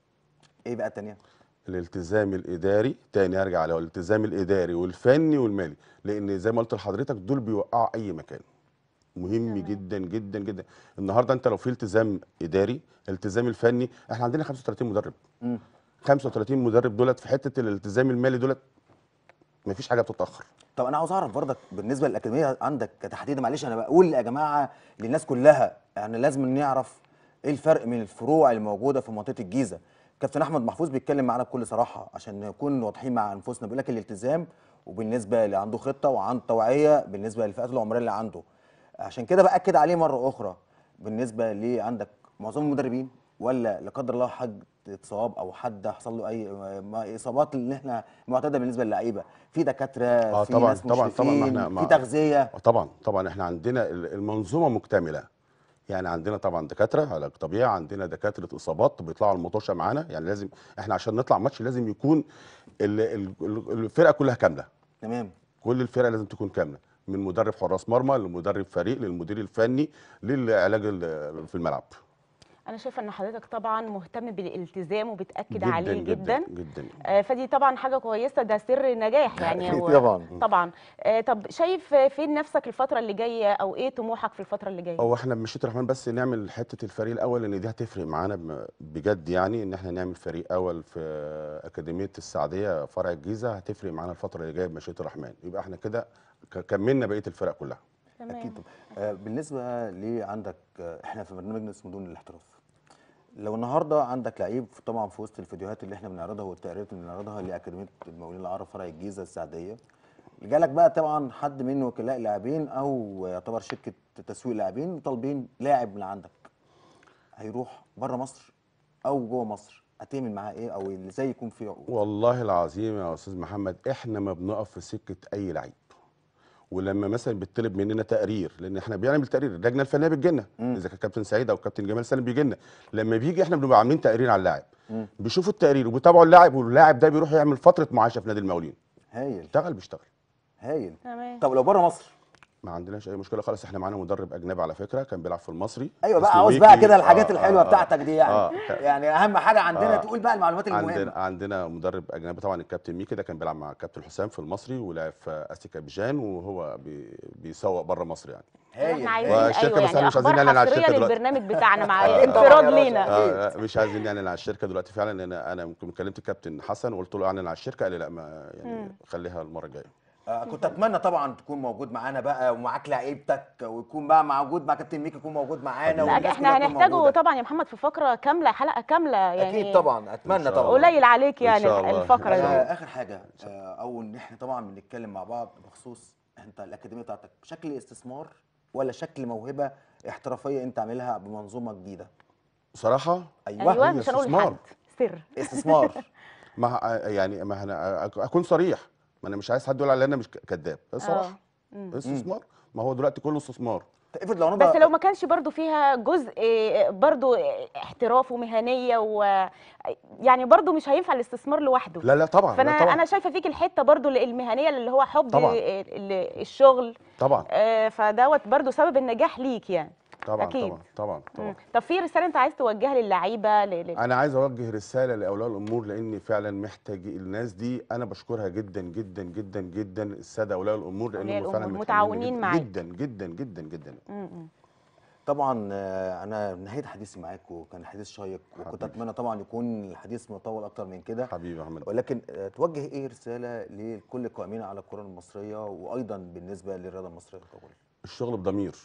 ايه بقى الثانيه الالتزام الاداري تاني ارجع عليه الالتزام الاداري والفني والمالي لان زي ما قلت لحضرتك دول بيوقعوا اي مكان مهم جدا جدا جدا النهارده انت لو في التزام اداري التزام الفني احنا عندنا 35 مدرب مم. 35 مدرب دولت في حته الالتزام المالي دولت مفيش حاجه بتتاخر طب انا عاوز اعرف برضك بالنسبه للاكاديميه عندك كتحديدا معلش انا بقول يا جماعه للناس كلها يعني لازم نعرف ايه الفرق من الفروع الموجوده في منطقه الجيزه كابتن احمد محفوظ بيتكلم معانا بكل صراحه عشان نكون واضحين مع انفسنا بيقول لك الالتزام وبالنسبه اللي عنده خطه وعنده توعيه بالنسبه للفئات العمريه اللي عنده عشان كده باكد عليه مره اخرى بالنسبه لي عندك معظم المدربين ولا لا قدر الله حد اتصاب او حد حصل له اي ما- اصابات اللي احنا معتاده بالنسبه للعيبه في دكاتره اه في طبعا ناس طبعا طبعا ما مشرفين احنا في ما- تغذيه آه طبعا طبعا احنا عندنا ال- المنظومه مكتمله يعني عندنا طبعا دكاتره علاج طبيعي عندنا دكاتره اصابات بيطلعوا على المطوشه معانا يعني لازم احنا عشان نطلع ماتش لازم يكون ال- ال- ال- الفرقه كلها كامله تمام كل الفرقه لازم تكون كامله من مدرب حراس مرمى لمدرب فريق للمدير الفني للعلاج ال- في الملعب انا شايفه ان حضرتك طبعا مهتم بالالتزام وبتاكد جدا عليه جدا, جدا جدا آه، فدي طبعا حاجه كويسه ده سر نجاح يعني أكيد هو طبعاً. طبعا آه، طب شايف فين نفسك الفتره اللي جايه او ايه طموحك في الفتره اللي جايه هو احنا بمشيئة الرحمن بس نعمل حته الفريق الاول لان دي هتفرق معانا ب- بجد يعني ان احنا نعمل فريق اول في اكاديميه السعديه فرع الجيزه هتفرق معانا الفتره اللي جايه بمشيئه الرحمن يبقى احنا كده ك- كملنا بقيه الفرق كلها اكيد طبعا. آه، بالنسبه لعندك آه، احنا في برنامجنا اسمه دون الاحتراف لو النهارده عندك لعيب طبعا في وسط الفيديوهات اللي احنا بنعرضها والتقريرات اللي بنعرضها لاكاديميه المقاولين العرب فرع الجيزه السعديه جالك بقى طبعا حد من وكلاء لاعبين او يعتبر شركه تسويق لاعبين طالبين لاعب من عندك هيروح بره مصر او جوه مصر هتعمل معاه ايه او ازاي يكون في عقود والله العظيم يا استاذ محمد احنا ما بنقف في سكه اي لعيب ولما مثلا بيطلب مننا تقرير لان احنا بنعمل تقرير اللجنه الفنيه بتجي لنا اذا كان كابتن سعيد او كابتن جمال سالم بيجي لنا لما بيجي احنا بنبقى عاملين تقرير على اللاعب مم. بيشوفوا التقرير وبيتابعوا اللاعب واللاعب ده بيروح يعمل فتره معاشه في نادي المقاولين هايل اشتغل بيشتغل هايل تمام طب لو بره مصر ما عندناش اي مشكله خالص احنا معانا مدرب اجنبي على فكره كان بيلعب في المصري ايوه بقى اسمه عاوز بقى ويكي. كده الحاجات آه، الحلوه آه، بتاعتك دي يعني آه. يعني اهم حاجه عندنا آه. تقول بقى المعلومات المهمه عندنا عندنا مدرب اجنبي طبعا الكابتن ميكي ده كان بيلعب مع الكابتن حسام في المصري ولعب في اسيكا بيجان وهو بي بيسوق بره مصر يعني احنا عايزين والشركة ايوه بس يعني احنا مش عايزين اخبار نعلن على حصريه الشركة دلوقتي. للبرنامج بتاعنا مع آه، انفراد لينا آه آه، مش عايزين نعلن على الشركه دلوقتي فعلا لان انا ممكن كلمت الكابتن حسن وقلت له اعلن على الشركه قال لي لا ما يعني مم. خليها المره الجايه آه كنت اتمنى طبعا تكون موجود معانا بقى ومعاك لعيبتك ويكون بقى موجود مع كابتن ميكي يكون موجود معانا لا والناس احنا كلها تكون هنحتاجه موجودة. طبعا يا محمد في فقره كامله حلقه كامله يعني اكيد طبعا اتمنى طبعا قليل عليك يعني الفقره دي آه اخر حاجه آه او ان احنا طبعا بنتكلم مع بعض بخصوص انت الاكاديميه بتاعتك شكل استثمار ولا شكل موهبه احترافيه انت عاملها بمنظومه جديده بصراحه ايوه, ايوه هي مش هنقول استثمار. لحد سر استثمار ما يعني ما انا أك- اكون صريح ما انا مش عايز حد يقول على انا مش كذاب بس آه. صراحه مم. استثمار ما هو دلوقتي كله استثمار افرض لو بس لو ما كانش برضو فيها جزء برضو احتراف ومهنيه و يعني برضو مش هينفع الاستثمار لوحده لا لا طبعا فانا لا طبعا انا شايفه فيك الحته برضو المهنيه اللي هو حب طبعاً. ال- الشغل طبعا آه، فدوت برضو سبب النجاح ليك يعني طبعا أكيد. طبعا طبعا طبعا مم. طب في رساله انت عايز توجهها للعيبه ل- ل- انا عايز اوجه رساله لاولياء الامور لان فعلا محتاج الناس دي انا بشكرها جدا جدا جدا جدا الساده اولياء الامور أولياء لانهم فعلا الأمور محترمين متعاونين جدا معاك. جدا جدا جدا جدا مم. طبعا آه، انا نهايه حديثي معاك وكان حديث شيق وكنت اتمنى طبعا يكون الحديث مطول اكتر من كده حبيبي يا محمد ولكن آه، توجه ايه رساله لكل القائمين على الكره المصريه وايضا بالنسبه للرياضه المصريه ككل الشغل بضمير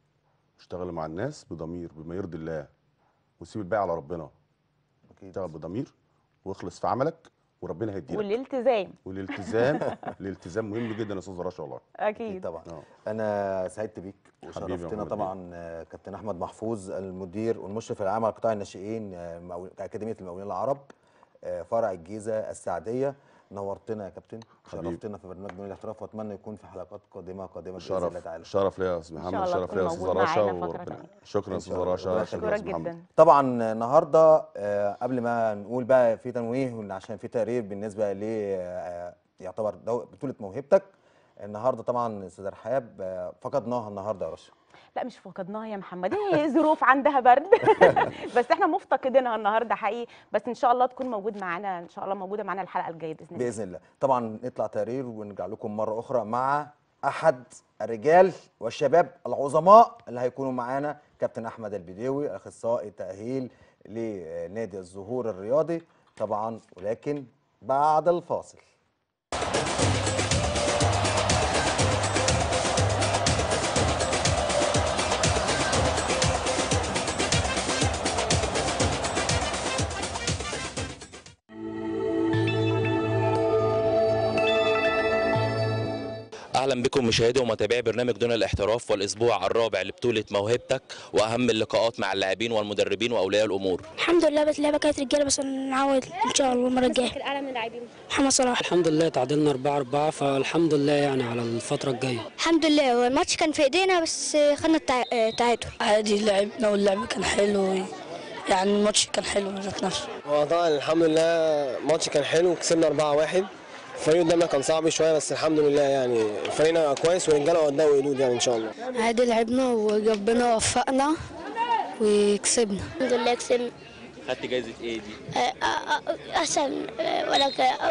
اشتغل مع الناس بضمير بما يرضي الله وسيب الباقي على ربنا اشتغل بضمير واخلص في عملك وربنا هيديلك والالتزام والالتزام الالتزام مهم جدا يا استاذ رشا والله اكيد طبعا آه. انا سعدت بيك حبيبي يا وشرفتنا محمد طبعا آه، كابتن احمد محفوظ المدير والمشرف العام على قطاع الناشئين آه، مقاول- اكاديميه المقاولين العرب آه، فرع الجيزه السعديه نورتنا يا كابتن حبيبي. شرفتنا في برنامج دون الاحتراف واتمنى يكون في حلقات قادمه قادمه باذن الله شرف تعالى شرف ليا يا استاذ إن محمد شاء الله شرف ليا يا تكون استاذ موجود رشا معانا فترة وربنا تانية. شكرا يا إن استاذ شاء الله. رشا ربنا شكرا يا أشكرك استاذ محمد جدا طبعا النهارده آه، قبل ما نقول بقى في تنويه وإن عشان في تقرير بالنسبه ل آه، يعتبر دو- بطوله موهبتك النهارده طبعا استاذ رحاب آه، فقدناها النهارده يا رشا لا مش فقدناها يا محمد هي ظروف عندها برد بس احنا مفتقدينها النهارده حقيقي بس ان شاء الله تكون موجود معانا ان شاء الله موجوده معانا الحلقه الجايه باذن الله باذن الله طبعا نطلع تقرير ونرجع لكم مره اخرى مع احد الرجال والشباب العظماء اللي هيكونوا معانا كابتن احمد البديوي اخصائي تاهيل لنادي الزهور الرياضي طبعا ولكن بعد الفاصل اهلا بكم مشاهدي ومتابعي برنامج دون الاحتراف والاسبوع الرابع لبطوله موهبتك واهم اللقاءات مع اللاعبين والمدربين واولياء الامور الحمد لله بس اللعبه كانت رجاله بس نعود ان شاء الله المره الجايه الاعلى من اللاعبين محمد صلاح الحمد لله تعادلنا 4 4 فالحمد لله يعني على الفتره الجايه الحمد لله هو الماتش كان في ايدينا بس خدنا التعادل عادي لعبنا واللعب كان حلو يعني الماتش كان حلو ذات نفسه وطبعا الحمد لله الماتش كان حلو كسبنا 4-1 الفريق قدامنا كان صعب شويه بس الحمد لله يعني فريقنا كويس والرجاله قدام وقدود يعني ان شاء الله عادي لعبنا وربنا وفقنا وكسبنا الحمد لله كسبنا خدت جايزه ايه دي؟ احسن ولا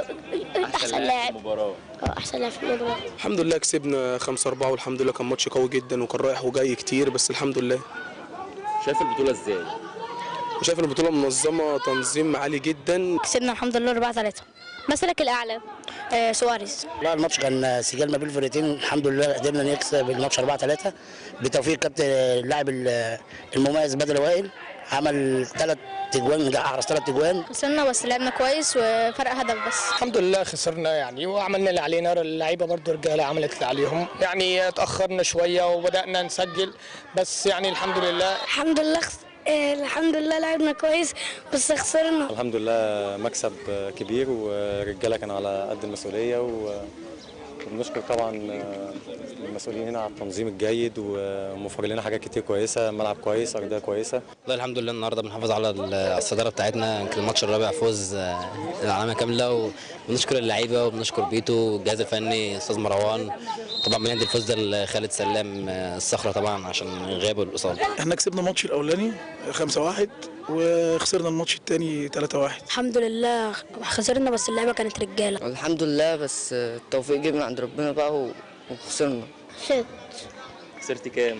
احسن لاعب مباراه احسن لاعب في المباراه الحمد لله كسبنا 5 4 والحمد لله كان ماتش قوي جدا وكان رايح وجاي كتير بس الحمد لله شايف البطوله ازاي؟ وشايف البطوله منظمه تنظيم عالي جدا كسبنا الحمد لله 4 3 مثلك الاعلى آه سواريز لا الماتش كان سجال ما بين الفرقتين الحمد لله قدرنا نكسب الماتش 4 3 بتوفيق كابتن اللاعب المميز بدر وائل عمل ثلاث تجوان احرز ثلاث تجوان خسرنا بس لعبنا كويس وفرق هدف بس الحمد لله خسرنا يعني وعملنا اللي علينا اللعيبه برضو رجاله عملت اللي عليهم يعني اتاخرنا شويه وبدانا نسجل بس يعني الحمد لله الحمد لله خس... آه الحمد لله لعبنا كويس بس خسرنا الحمد لله مكسب كبير ورجاله كانوا على قد المسؤوليه و... وبنشكر طبعا المسؤولين هنا على التنظيم الجيد وموفر لنا حاجات كتير كويسه ملعب كويس ارضيه كويسه والله الحمد لله النهارده بنحافظ على الصداره بتاعتنا يمكن الماتش الرابع فوز العلامه كامله وبنشكر اللعيبه وبنشكر بيتو والجهاز الفني استاذ مروان طبعا بندي الفوز ده لخالد سلام الصخره طبعا عشان غيابه الاصابه احنا كسبنا الماتش الاولاني 5-1 وخسرنا الماتش الثاني 3-1 الحمد لله خسرنا بس اللعبه كانت رجاله الحمد لله بس التوفيق جه من عند ربنا بقى وخسرنا ست خسرت كام؟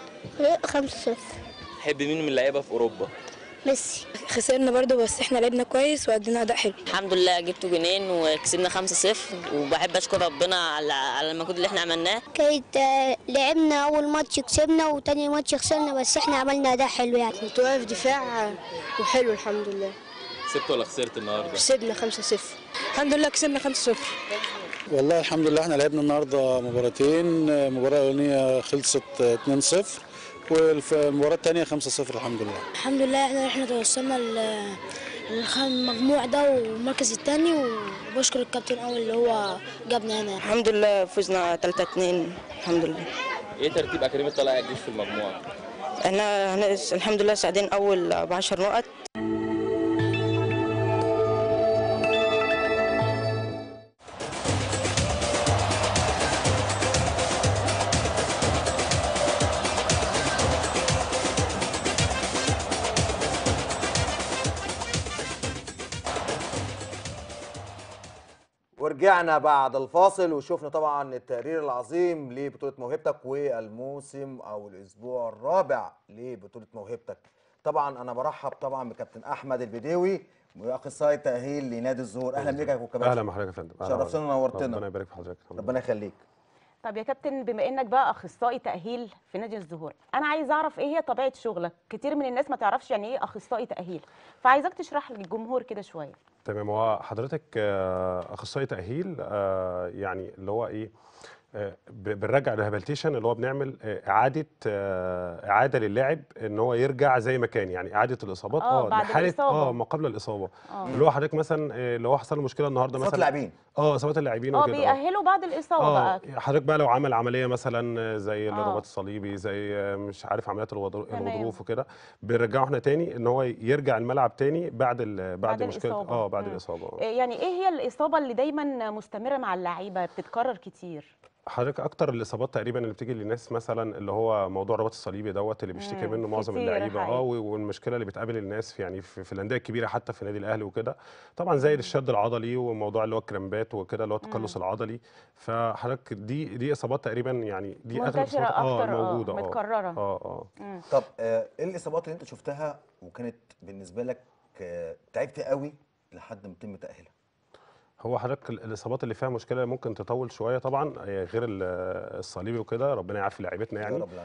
5 0 تحب مين من اللعيبه في اوروبا؟ ميسي خسرنا برضو بس احنا لعبنا كويس وادينا اداء حلو الحمد لله جبت جونين وكسبنا 5-0 وبحب اشكر ربنا على على المجهود اللي احنا عملناه كانت لعبنا اول ماتش كسبنا وتاني ماتش خسرنا بس احنا عملنا اداء حلو يعني كنت واقف دفاع وحلو الحمد لله كسبت ولا خسرت النهارده؟ كسبنا 5-0 الحمد لله كسبنا 5-0 والله الحمد لله احنا لعبنا النهارده مباراتين المباراه الاولانيه خلصت 2-0 والمباراه الثانيه 5-0 الحمد لله الحمد لله احنا احنا توصلنا المجموع ده والمركز الثاني وبشكر الكابتن اول اللي هو جابنا هنا الحمد لله فزنا 3 2 الحمد لله ايه ترتيب اكاديميه طلائع الجيش في المجموعه؟ احنا الحمد لله ساعدين اول ب 10 نقط ورجعنا بعد الفاصل وشفنا طبعا التقرير العظيم لبطولة موهبتك والموسم او الاسبوع الرابع لبطولة موهبتك طبعا انا برحب طبعا بكابتن احمد البديوي اخصائي تاهيل لنادي الزهور اهلا بك يا كابتن اهلا بحضرتك يا فندم أهلا شرفتنا ونورتنا ربنا يبارك في حضرتك ربنا يخليك طب يا كابتن بما انك بقى اخصائي تاهيل في نادي الزهور انا عايز اعرف ايه هي طبيعه شغلك كتير من الناس ما تعرفش يعني ايه اخصائي تاهيل فعايزاك تشرح للجمهور كده شويه تمام هو حضرتك آه، اخصائي تاهيل آه، يعني اللي هو ايه آه، ب- بنرجع ريهابيليتيشن اللي هو بنعمل آه، اعاده آه، اعاده للاعب ان هو يرجع زي ما كان يعني اعاده الاصابات آه، بعد لحاله الإصابة. اه ما قبل الاصابه آه. اللي هو حضرتك مثلا آه، اللي هو حصل له مشكله النهارده إصابات مثلا اللاعبين. اه اصابات اللاعبين اه وكده آه. بيأهلوا بعد الاصابه اه بقى حضرتك بقى لو عمل عمليه مثلا زي آه. الرباط الصليبي زي مش عارف عمليات الوضر- تمام. الغضروف وكده بنرجعه احنا تاني ان هو يرجع الملعب تاني بعد ال- بعد, بعد مشكله الإصابة. اه بعد مم. الاصابه آه. إيه يعني ايه هي الاصابه اللي دايما مستمره مع اللعيبه بتتكرر كتير حضرتك اكتر الاصابات تقريبا اللي بتيجي للناس مثلا اللي هو موضوع الرباط الصليبي دوت اللي بيشتكي مم، منه معظم كتير اللعيبه اه حقيقي. و- والمشكله اللي بتقابل الناس في يعني في, في الانديه الكبيره حتى في النادي الاهلي وكده طبعا زي الشد العضلي وموضوع اللي هو الكرامبات وكده اللي هو التقلص العضلي فحضرتك دي دي اصابات تقريبا يعني دي اغلب منتشره الاصابات اه اكتر اه موجوده اه متكرره اه اه مم. طب آه، ايه الاصابات اللي انت شفتها وكانت بالنسبه لك آه، تعبت قوي لحد ما يتم تاهيلها هو حضرتك ال- الاصابات اللي فيها مشكله ممكن تطول شويه طبعا آه، غير ال- الصليبي وكده ربنا يعافي لعيبتنا يا يعني رب العالمين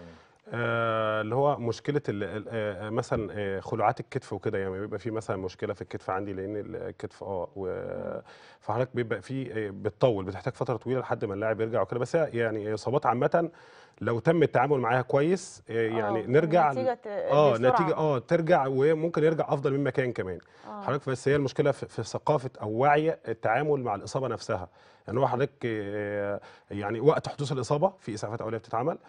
آه، اللي هو مشكله ال- ال- آه، مثلا آه، خلوعات الكتف وكده يعني بيبقى في مثلا مشكله في الكتف عندي لان الكتف اه و- فحضرتك بيبقى في آه، بتطول بتحتاج فتره طويله لحد ما اللاعب يرجع وكده بس هي يعني اصابات عامه لو تم التعامل معاها كويس آه، يعني آه، نرجع النتيجة ت- اه بسرعة. نتيجه اه ترجع وممكن يرجع افضل مما كان كمان آه. حضرتك بس هي المشكله في, في ثقافه او وعي التعامل مع الاصابه نفسها يعني هو حضرتك آه، يعني وقت حدوث الاصابه في اسعافات اوليه بتتعمل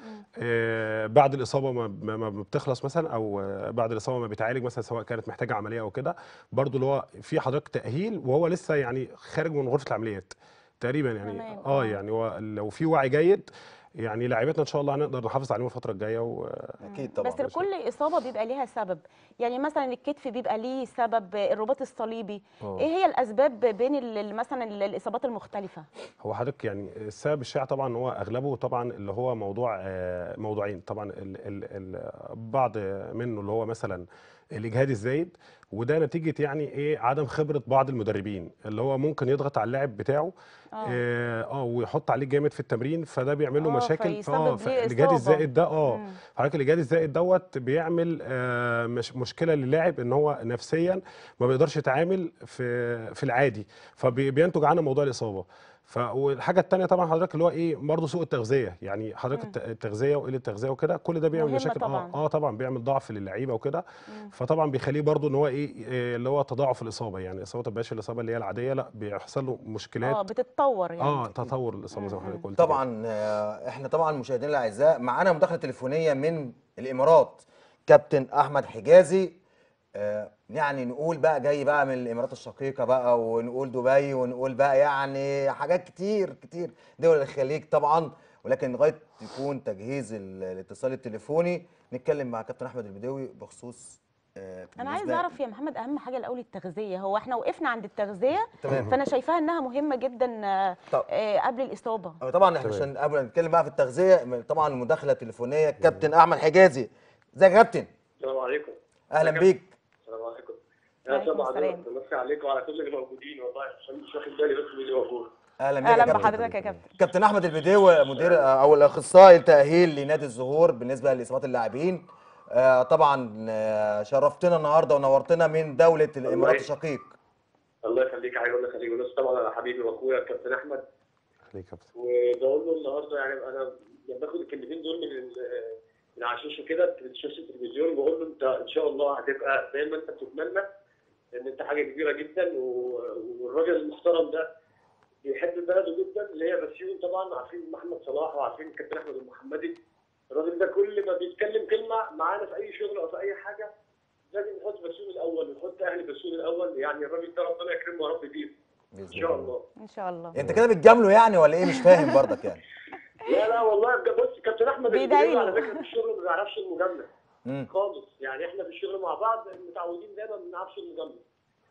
آه، بعد الاصابه ما ما- ما بتخلص مثلا او آه، بعد الاصابه ما بيتعالج مثلا سواء كانت محتاجه عمليه او كده برضو اللي هو في حضرتك تاهيل وهو لسه يعني خارج من غرفه العمليات تقريبا يعني تمام، اه آه. يعني هو لو في وعي جيد يعني لاعيبتنا ان شاء الله هنقدر نحافظ عليهم الفتره الجايه و... اكيد بس لكل اصابه بيبقى ليها سبب يعني مثلا الكتف بيبقى ليه سبب الرباط الصليبي آه. ايه هي الاسباب بين ال- ال- مثلا ال- الاصابات المختلفه هو حضرتك يعني السبب الشائع طبعا هو اغلبه طبعا اللي هو موضوع آه، موضوعين طبعا ال ال ال بعض منه اللي هو مثلا الاجهاد الزايد وده نتيجه يعني ايه عدم خبره بعض المدربين اللي هو ممكن يضغط على اللاعب بتاعه آه. اه آه، ويحط عليه جامد في التمرين فده بيعمل له آه، مشاكل فيسبب اه ليه فالاجهاد إصابة. الزائد ده اه مم. حضرتك الاجهاد الزائد دوت بيعمل آه مش مشكله للاعب ان هو نفسيا ما بيقدرش يتعامل في في العادي فبينتج عنه موضوع الاصابه ف والحاجه الثانيه طبعا حضرتك اللي هو ايه برضه سوء التغذيه يعني حضرتك الت- التغذيه وقله التغذيه وكده كل ده بيعمل مهمة مشاكل طبعاً. اه اه طبعا بيعمل ضعف للعيبه وكده مم. فطبعا بيخليه برضه ان هو ايه إيه اللي هو تضاعف الاصابه يعني الاصابه ما تبقاش الاصابه اللي هي العاديه لا بيحصل له مشكلات اه بتتطور يعني اه تطور الاصابه زي ما حضرتك قلت طبعا آه، احنا طبعا مشاهدينا الاعزاء معانا مداخله تليفونيه من الامارات كابتن احمد حجازي آه، يعني نقول بقى جاي بقى من الامارات الشقيقه بقى ونقول دبي ونقول بقى يعني حاجات كتير كتير دول الخليج طبعا ولكن لغايه يكون تجهيز ال- الاتصال التليفوني نتكلم مع كابتن احمد البدوي بخصوص آه، انا عايز بالنسبة- اعرف يا محمد اهم حاجه الاول التغذيه هو احنا وقفنا عند التغذيه تمام. فانا شايفاها انها مهمه جدا آه، طب. آه، قبل الاصابه آه، طبعا احنا عشان قبل ما نتكلم بقى في التغذيه طبعا المداخله التليفونيه كابتن احمد حجازي ازيك يا كابتن السلام عليكم اهلا بيك السلام عليكم وعليكم يا سلام السلام. عليكم بمسي عليكم وعلى كل اللي موجودين والله عشان مش واخد بالي بس من اللي موجود اهلا بيك يا اهلا كابتن بحضرتك يا كابتن كابتن احمد البديوي مدير او الاخصائي التاهيل لنادي الزهور بالنسبه لاصابات اللاعبين آه، طبعا آه، شرفتنا النهارده ونورتنا من دوله الامارات يخليك. الشقيق الله يخليك يا حبيبي الله يخليك ونص طبعا على حبيبي واخويا الكابتن احمد خليك يا كابتن وبقول له النهارده يعني انا لما باخد الكلمتين دول من ال- من على الشاشه كده في شاشه التلفزيون بقول له انت ان شاء الله هتبقى زي ما انت بتتمنى لان انت حاجه كبيره جدا و- والراجل المحترم ده بيحب بلده جدا اللي هي بسيون طبعا عارفين محمد صلاح وعارفين الكابتن احمد المحمدي الراجل ده كل ما بيتكلم كلمه معانا في اي شغل او في اي حاجه لازم نحط بسيون الاول ونحط اهل بسيون الاول يعني الراجل ده ربنا يكرمه يا رب بيه ان شاء الله ان شاء الله انت كده بتجامله يعني ولا ايه مش فاهم برضك يعني لا لا والله بجد بص كابتن احمد بيدعي البديل على له. فكره في الشغل ما بيعرفش المجامله مم. خالص يعني احنا في الشغل مع بعض متعودين دايما ما بنعرفش المجامله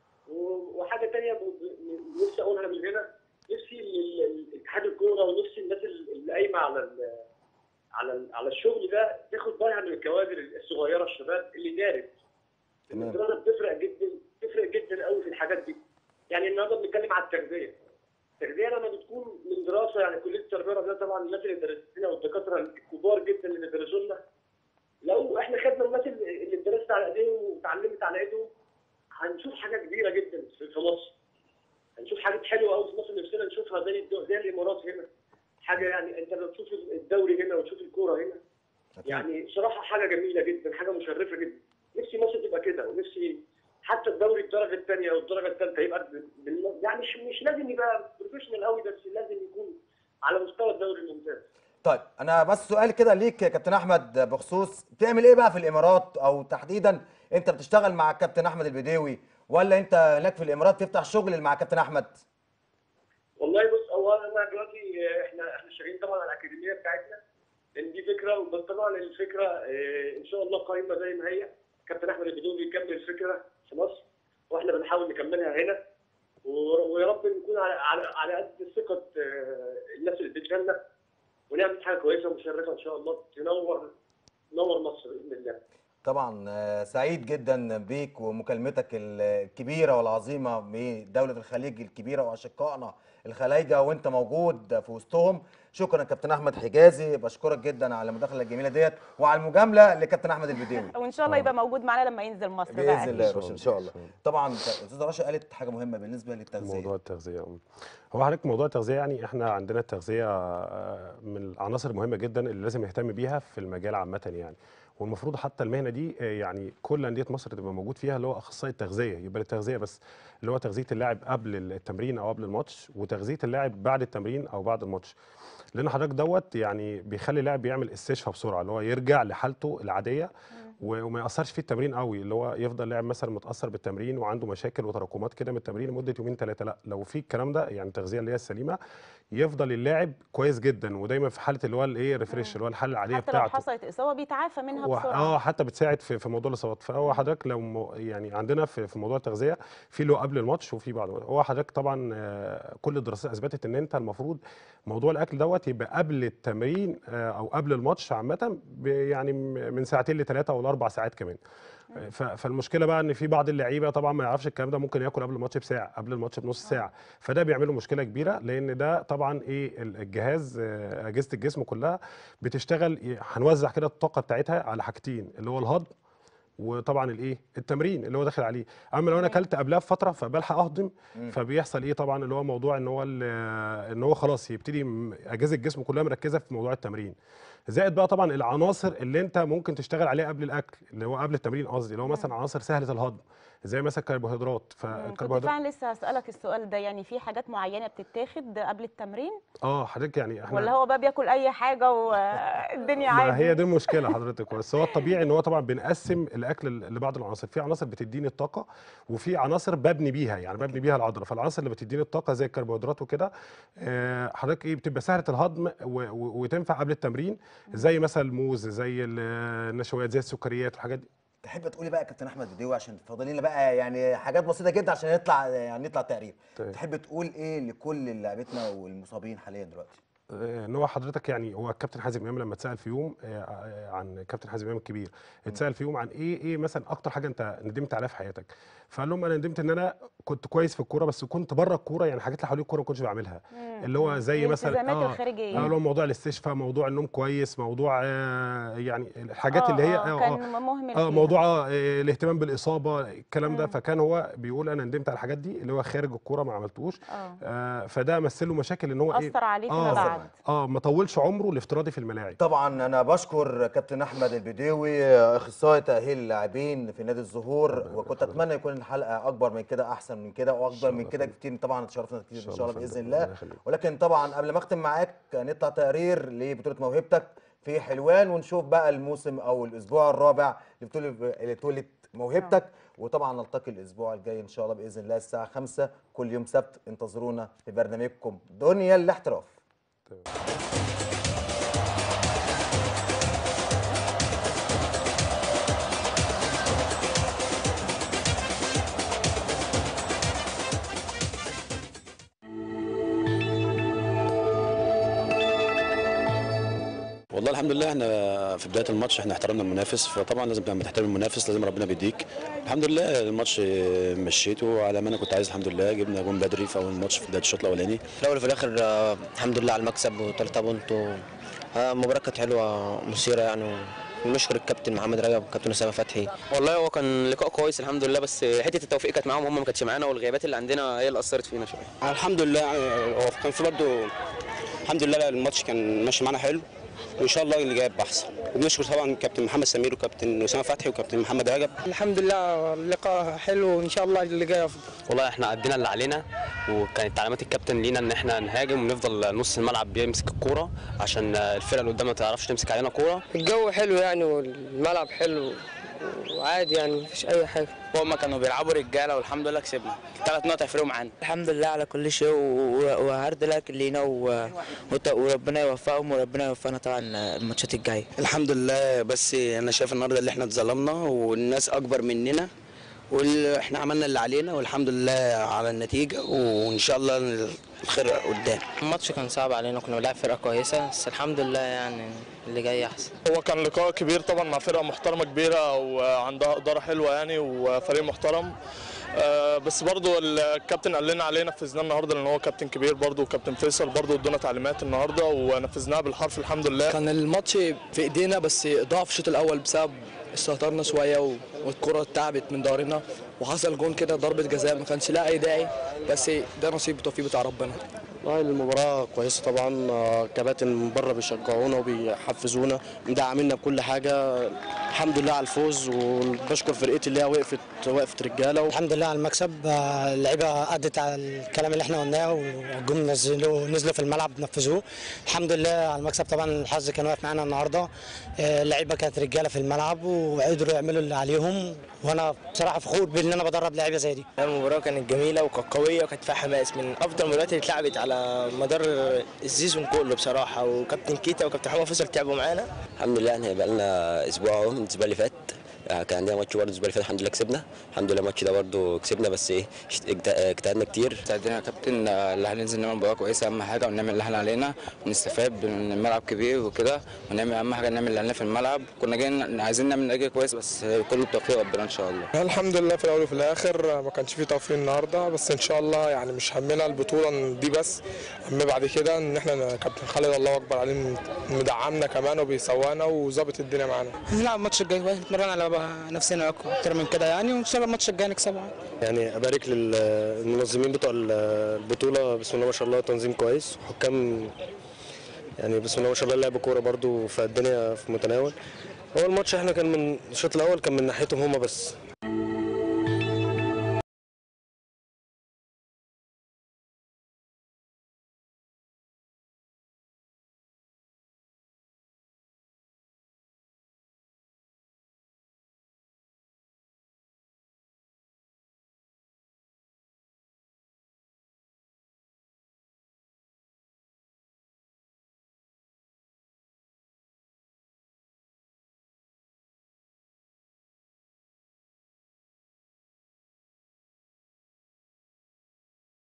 و- وحاجه ثانيه نفسي اقولها من هنا نفسي ال- ال- اتحاد الكوره ونفسي الناس اللي قايمه على ال على ال على الشغل ده تاخد بالها من الكوادر الصغيره الشباب اللي دارت تمام. الدراسه بتفرق جدا بتفرق جدا قوي في الحاجات دي يعني النهارده بنتكلم على التغذيه التغذيه لما بتكون من دراسه يعني كليه التربيه ده طبعا الناس اللي درست لنا والدكاتره الكبار جدا اللي درسوا لنا لو احنا خدنا الناس اللي اللي درست على ايديهم واتعلمت على ايدهم هنشوف حاجه كبيره جدا في في مصر هنشوف حاجات حلوه قوي في مصر نفسنا نشوفها زي الدو- زي الامارات هنا حاجه يعني انت لما تشوف الدوري هنا وتشوف الكوره هنا يعني بصراحه حاجه جميله جدا حاجه مشرفه جدا نفسي مصر تبقى كده ونفسي حتى الدوري الدرجه الثانيه او الدرجه الثالثه يبقى بال- بال- يعني مش مش لازم يبقى بروفيشنال قوي بس لازم يكون على مستوى الدوري الممتاز طيب انا بس سؤال كده ليك يا كابتن احمد بخصوص بتعمل ايه بقى في الامارات او تحديدا انت بتشتغل مع الكابتن احمد البديوي ولا انت هناك في الامارات تفتح شغل مع كابتن احمد والله بص هو انا دلوقتي آه، احنا احنا شغالين طبعا على الاكاديميه بتاعتنا لان دي فكره بس طبعا الفكره آه، ان شاء الله قائمه زي ما هي كابتن احمد البدوي بيكمل الفكره في مصر واحنا بنحاول نكملها هنا و- ويا رب نكون على على, على قد ثقه آه، الناس اللي بتجيلنا ونعمل حاجه كويسه ومشرفه ان شاء الله تنور تنور مصر باذن الله طبعا آه، سعيد جدا بيك ومكالمتك ال- الكبيره والعظيمه بدوله الخليج الكبيره واشقائنا الخلايجه وانت موجود في وسطهم شكرا كابتن احمد حجازي بشكرك جدا على المداخله الجميله ديت وعلى المجامله لكابتن احمد البديوي وان شاء الله يبقى موجود معانا لما ينزل مصر بقى باذن الله يا أكيد. باشا ان شاء الله طبعا استاذه رشا قالت حاجه مهمه بالنسبه للتغذيه موضوع التغذيه أم. هو حضرتك موضوع التغذيه يعني احنا عندنا التغذيه آه، من العناصر المهمه جدا اللي لازم نهتم بيها في المجال عامه يعني والمفروض حتى المهنه دي آه، يعني كل انديه مصر تبقى موجود فيها اللي هو اخصائي التغذيه يبقى التغذيه بس اللي هو تغذيه اللاعب قبل التمرين او قبل الماتش وتغذيه اللاعب بعد التمرين او بعد الماتش لان حضرتك دوت يعني بيخلي اللاعب بيعمل استشفاء بسرعه اللي هو يرجع لحالته العاديه و- وما ياثرش فيه التمرين قوي اللي هو يفضل لاعب مثلا متاثر بالتمرين وعنده مشاكل وتراكمات كده من التمرين لمده يومين ثلاثه لا لو في الكلام ده يعني التغذيه اللي هي السليمه يفضل اللاعب كويس جدا ودايما في حاله اللي هو الايه ريفريش اللي هو الحاله العاديه حتى لو بتاعته حصلت اصابه بيتعافى منها و- بسرعه اه حتى بتساعد في في موضوع الاصابات فهو حضرتك لو م- يعني عندنا في في موضوع التغذيه في اللي هو قبل الماتش وفي بعد الماتش. هو حضرتك طبعا آه، كل الدراسات اثبتت ان انت المفروض موضوع الاكل دوت يبقى قبل التمرين آه، او قبل الماتش عامه ب- يعني م- من ساعتين لثلاثه او لاربع ساعات كمان ف- فالمشكله بقى ان في بعض اللعيبه طبعا ما يعرفش الكلام ده ممكن ياكل قبل الماتش بساعه قبل الماتش بنص ساعه فده بيعمل له مشكله كبيره لان ده طبعا ايه ال- الجهاز آه، اجهزه الجسم كلها بتشتغل ي- هنوزع كده الطاقه بتاعتها على حاجتين اللي هو الهضم وطبعا الايه التمرين اللي هو داخل عليه اما لو انا اكلت قبلها بفتره فبلحق اهضم مم. فبيحصل ايه طبعا اللي هو موضوع ان هو ال- ان هو خلاص يبتدي م- اجهزه الجسم كلها مركزه في موضوع التمرين زائد بقى طبعا العناصر اللي انت ممكن تشتغل عليها قبل الاكل اللي هو قبل التمرين قصدي اللي هو مثلا عناصر سهله الهضم زي مثلا الكربوهيدرات كنت فالكربوهيدرات فعلا لسه هسألك السؤال ده يعني في حاجات معينة بتتاخد قبل التمرين اه حضرتك يعني احنا ولا هو بقى بياكل أي حاجة والدنيا ما عادي هي دي المشكله حضرتك بس هو الطبيعي ان هو طبعا بنقسم الاكل لبعض العناصر في عناصر بتديني الطاقه وفي عناصر ببني بيها يعني ببني بيها العضله فالعناصر اللي بتديني الطاقه زي الكربوهيدرات وكده آه، حضرتك ايه بتبقى سهله الهضم و- و- وتنفع قبل التمرين زي مثلا الموز زي ال- النشويات زي السكريات والحاجات دي تحب تقولي بقى يا كابتن احمد بديوي عشان تفضلي لنا بقى يعني حاجات بسيطه جدا عشان نطلع يعني نطلع تقرير طيب. تحب تقول ايه لكل لعيبتنا والمصابين حاليا دلوقتي آه، ان هو حضرتك يعني هو الكابتن حازم امام لما اتسال في يوم آه، آه، عن كابتن حازم امام الكبير اتسال في يوم عن ايه ايه مثلا اكتر حاجه انت ندمت عليها في حياتك فقال لهم انا ندمت ان انا كنت كويس في الكوره بس كنت بره الكوره يعني حاجات اللي حوالين الكوره ما كنتش بعملها مم. اللي هو زي مثلا الالتزامات الخارجية. اه اللي هو موضوع الاستشفاء موضوع النوم كويس موضوع آه يعني الحاجات آه، اللي هي آه، كان مهمل اه فيها. موضوع آه الاهتمام بالاصابه الكلام ده مم. فكان هو بيقول انا ندمت على الحاجات دي اللي هو خارج الكوره ما عملتوش اه آه فده مثل له مشاكل ان هو ايه أثر عليه فيما اه بعد. اه ما طولش عمره الافتراضي في الملاعب طبعا انا بشكر كابتن احمد البديوي اخصائي تاهيل اللاعبين في نادي الزهور وكنت اتمنى يكون الحلقه اكبر من كده احسن من كده واكبر من كده كتير طبعا اتشرفنا كتير ان شاء الله باذن الله ولكن طبعا قبل ما اختم معاك نطلع تقرير لبطوله موهبتك في حلوان ونشوف بقى الموسم او الاسبوع الرابع لبطوله لبطوله موهبتك وطبعا نلتقي الاسبوع الجاي ان شاء الله باذن الله الساعه 5 كل يوم سبت انتظرونا في برنامجكم دنيا الاحتراف والله الحمد لله احنا في بدايه الماتش احنا احترمنا المنافس فطبعا لازم لما تحترم المنافس لازم ربنا بيديك الحمد لله الماتش مشيته على ما انا كنت عايز الحمد لله جبنا جون بدري في اول الماتش في بدايه الشوط الاولاني في الاول وفي الاخر آه، الحمد لله على المكسب وثلاثة بونت و- آه، مباراة كانت حلوة مثيرة يعني ونشكر الكابتن محمد رجب والكابتن اسامه فتحي والله هو كان لقاء كويس الحمد لله بس حته التوفيق كانت معاهم هم ما كانتش معانا والغيابات اللي عندنا هي اللي اثرت فينا شويه الحمد لله يعني هو كان في برضه الحمد لله الماتش كان ماشي معانا حلو وان شاء الله اللي جاي يبقى احسن وبنشكر طبعا كابتن محمد سمير وكابتن اسامه فتحي وكابتن محمد رجب الحمد لله اللقاء حلو وان شاء الله اللي جاي افضل والله احنا ادينا اللي علينا وكانت تعليمات الكابتن لينا ان احنا نهاجم ونفضل نص الملعب بيمسك الكوره عشان الفرقه اللي قدامنا ما تعرفش تمسك علينا كوره الجو حلو يعني والملعب حلو وعادي يعني مفيش اي حاجه هم كانوا بيلعبوا رجاله والحمد لله كسبنا ثلاث نقط هيفرقوا معانا الحمد لله على كل شيء وهارد لك لينا وربنا يوفقهم وربنا يوفقنا طبعا الماتشات الجايه الحمد لله بس انا شايف النهارده اللي احنا اتظلمنا والناس اكبر مننا واحنا عملنا اللي علينا والحمد لله على النتيجه وان شاء الله الخير قدام الماتش كان صعب علينا كنا بنلعب فرقه كويسه بس الحمد لله يعني اللي جاي احسن هو كان لقاء كبير طبعا مع فرقه محترمه كبيره وعندها اداره حلوه يعني وفريق محترم آه، بس برضو الكابتن قال لنا عليه نفذناه النهارده لان هو كابتن كبير برضو وكابتن فيصل برضو ادونا تعليمات النهارده ونفذناها بالحرف الحمد لله كان الماتش في ايدينا بس ضعف الشوط الاول بسبب استهترنا شويه و- والكره اتعبت من ظهرنا وحصل جون كده ضربه جزاء ما كانش لها اي داعي بس ده نصيب وتوفيق بتاع ربنا والله المباراة كويسة طبعا آه، كباتن من بره بيشجعونا وبيحفزونا مدعمينا بكل حاجة الحمد لله على الفوز وبشكر فرقتي اللي هي وقفت وقفت رجالة الحمد لله على المكسب آه، اللعيبه ادت على الكلام اللي احنا قلناه وجم نزلوا نزلوا في الملعب نفذوه الحمد لله على المكسب طبعا الحظ كان واقف معانا النهارده آه، اللعيبه كانت رجاله في الملعب وقدروا يعملوا اللي عليهم وانا بصراحه فخور بان انا بدرب لعيبه زي دي المباراة كانت جميلة وكانت قوية وكانت فيها حماس من أفضل المباريات اللي اتلعبت على مدار السيزون كله بصراحة وكابتن كيتا وكابتن محمد فيصل تعبوا معانا الحمد لله احنا بقى لنا اسبوع اهو من الاسبوع اللي فات آه، كان عندنا ماتش برضه الاسبوع اللي فات الحمد لله كسبنا الحمد لله الماتش ده برضه كسبنا بس ايه اشت- اجت- اجتهدنا كتير ساعدنا يا كابتن آه، اللي هننزل نعمل مباراه كويسه اهم حاجه ونعمل اللي احنا علينا ونستفاد من الملعب كبير وكده ونعمل اهم حاجه نعمل اللي علينا في الملعب كنا جايين عايزين نعمل نتيجه كويس بس كله بتوفيق ربنا ان شاء الله الحمد لله في الاول وفي الاخر ما كانش فيه توفيق النهارده بس ان شاء الله يعني مش همنا البطوله دي بس هم بعد كده ان احنا كابتن خالد الله اكبر عليه مدعمنا كمان وبيسوانا وظابط الدنيا معانا نلعب الماتش الجاي كويس نتمرن على نفسنا اكتر من كده يعني وان شاء الله الماتش الجاي نكسبه يعني أبارك للمنظمين بتوع البطولة بسم الله ما شاء الله تنظيم كويس وحكام يعني بسم الله ما شاء الله لعبوا كورة برضو فالدنيا في متناول هو الماتش احنا كان من الشوط الأول كان من ناحيتهم هما بس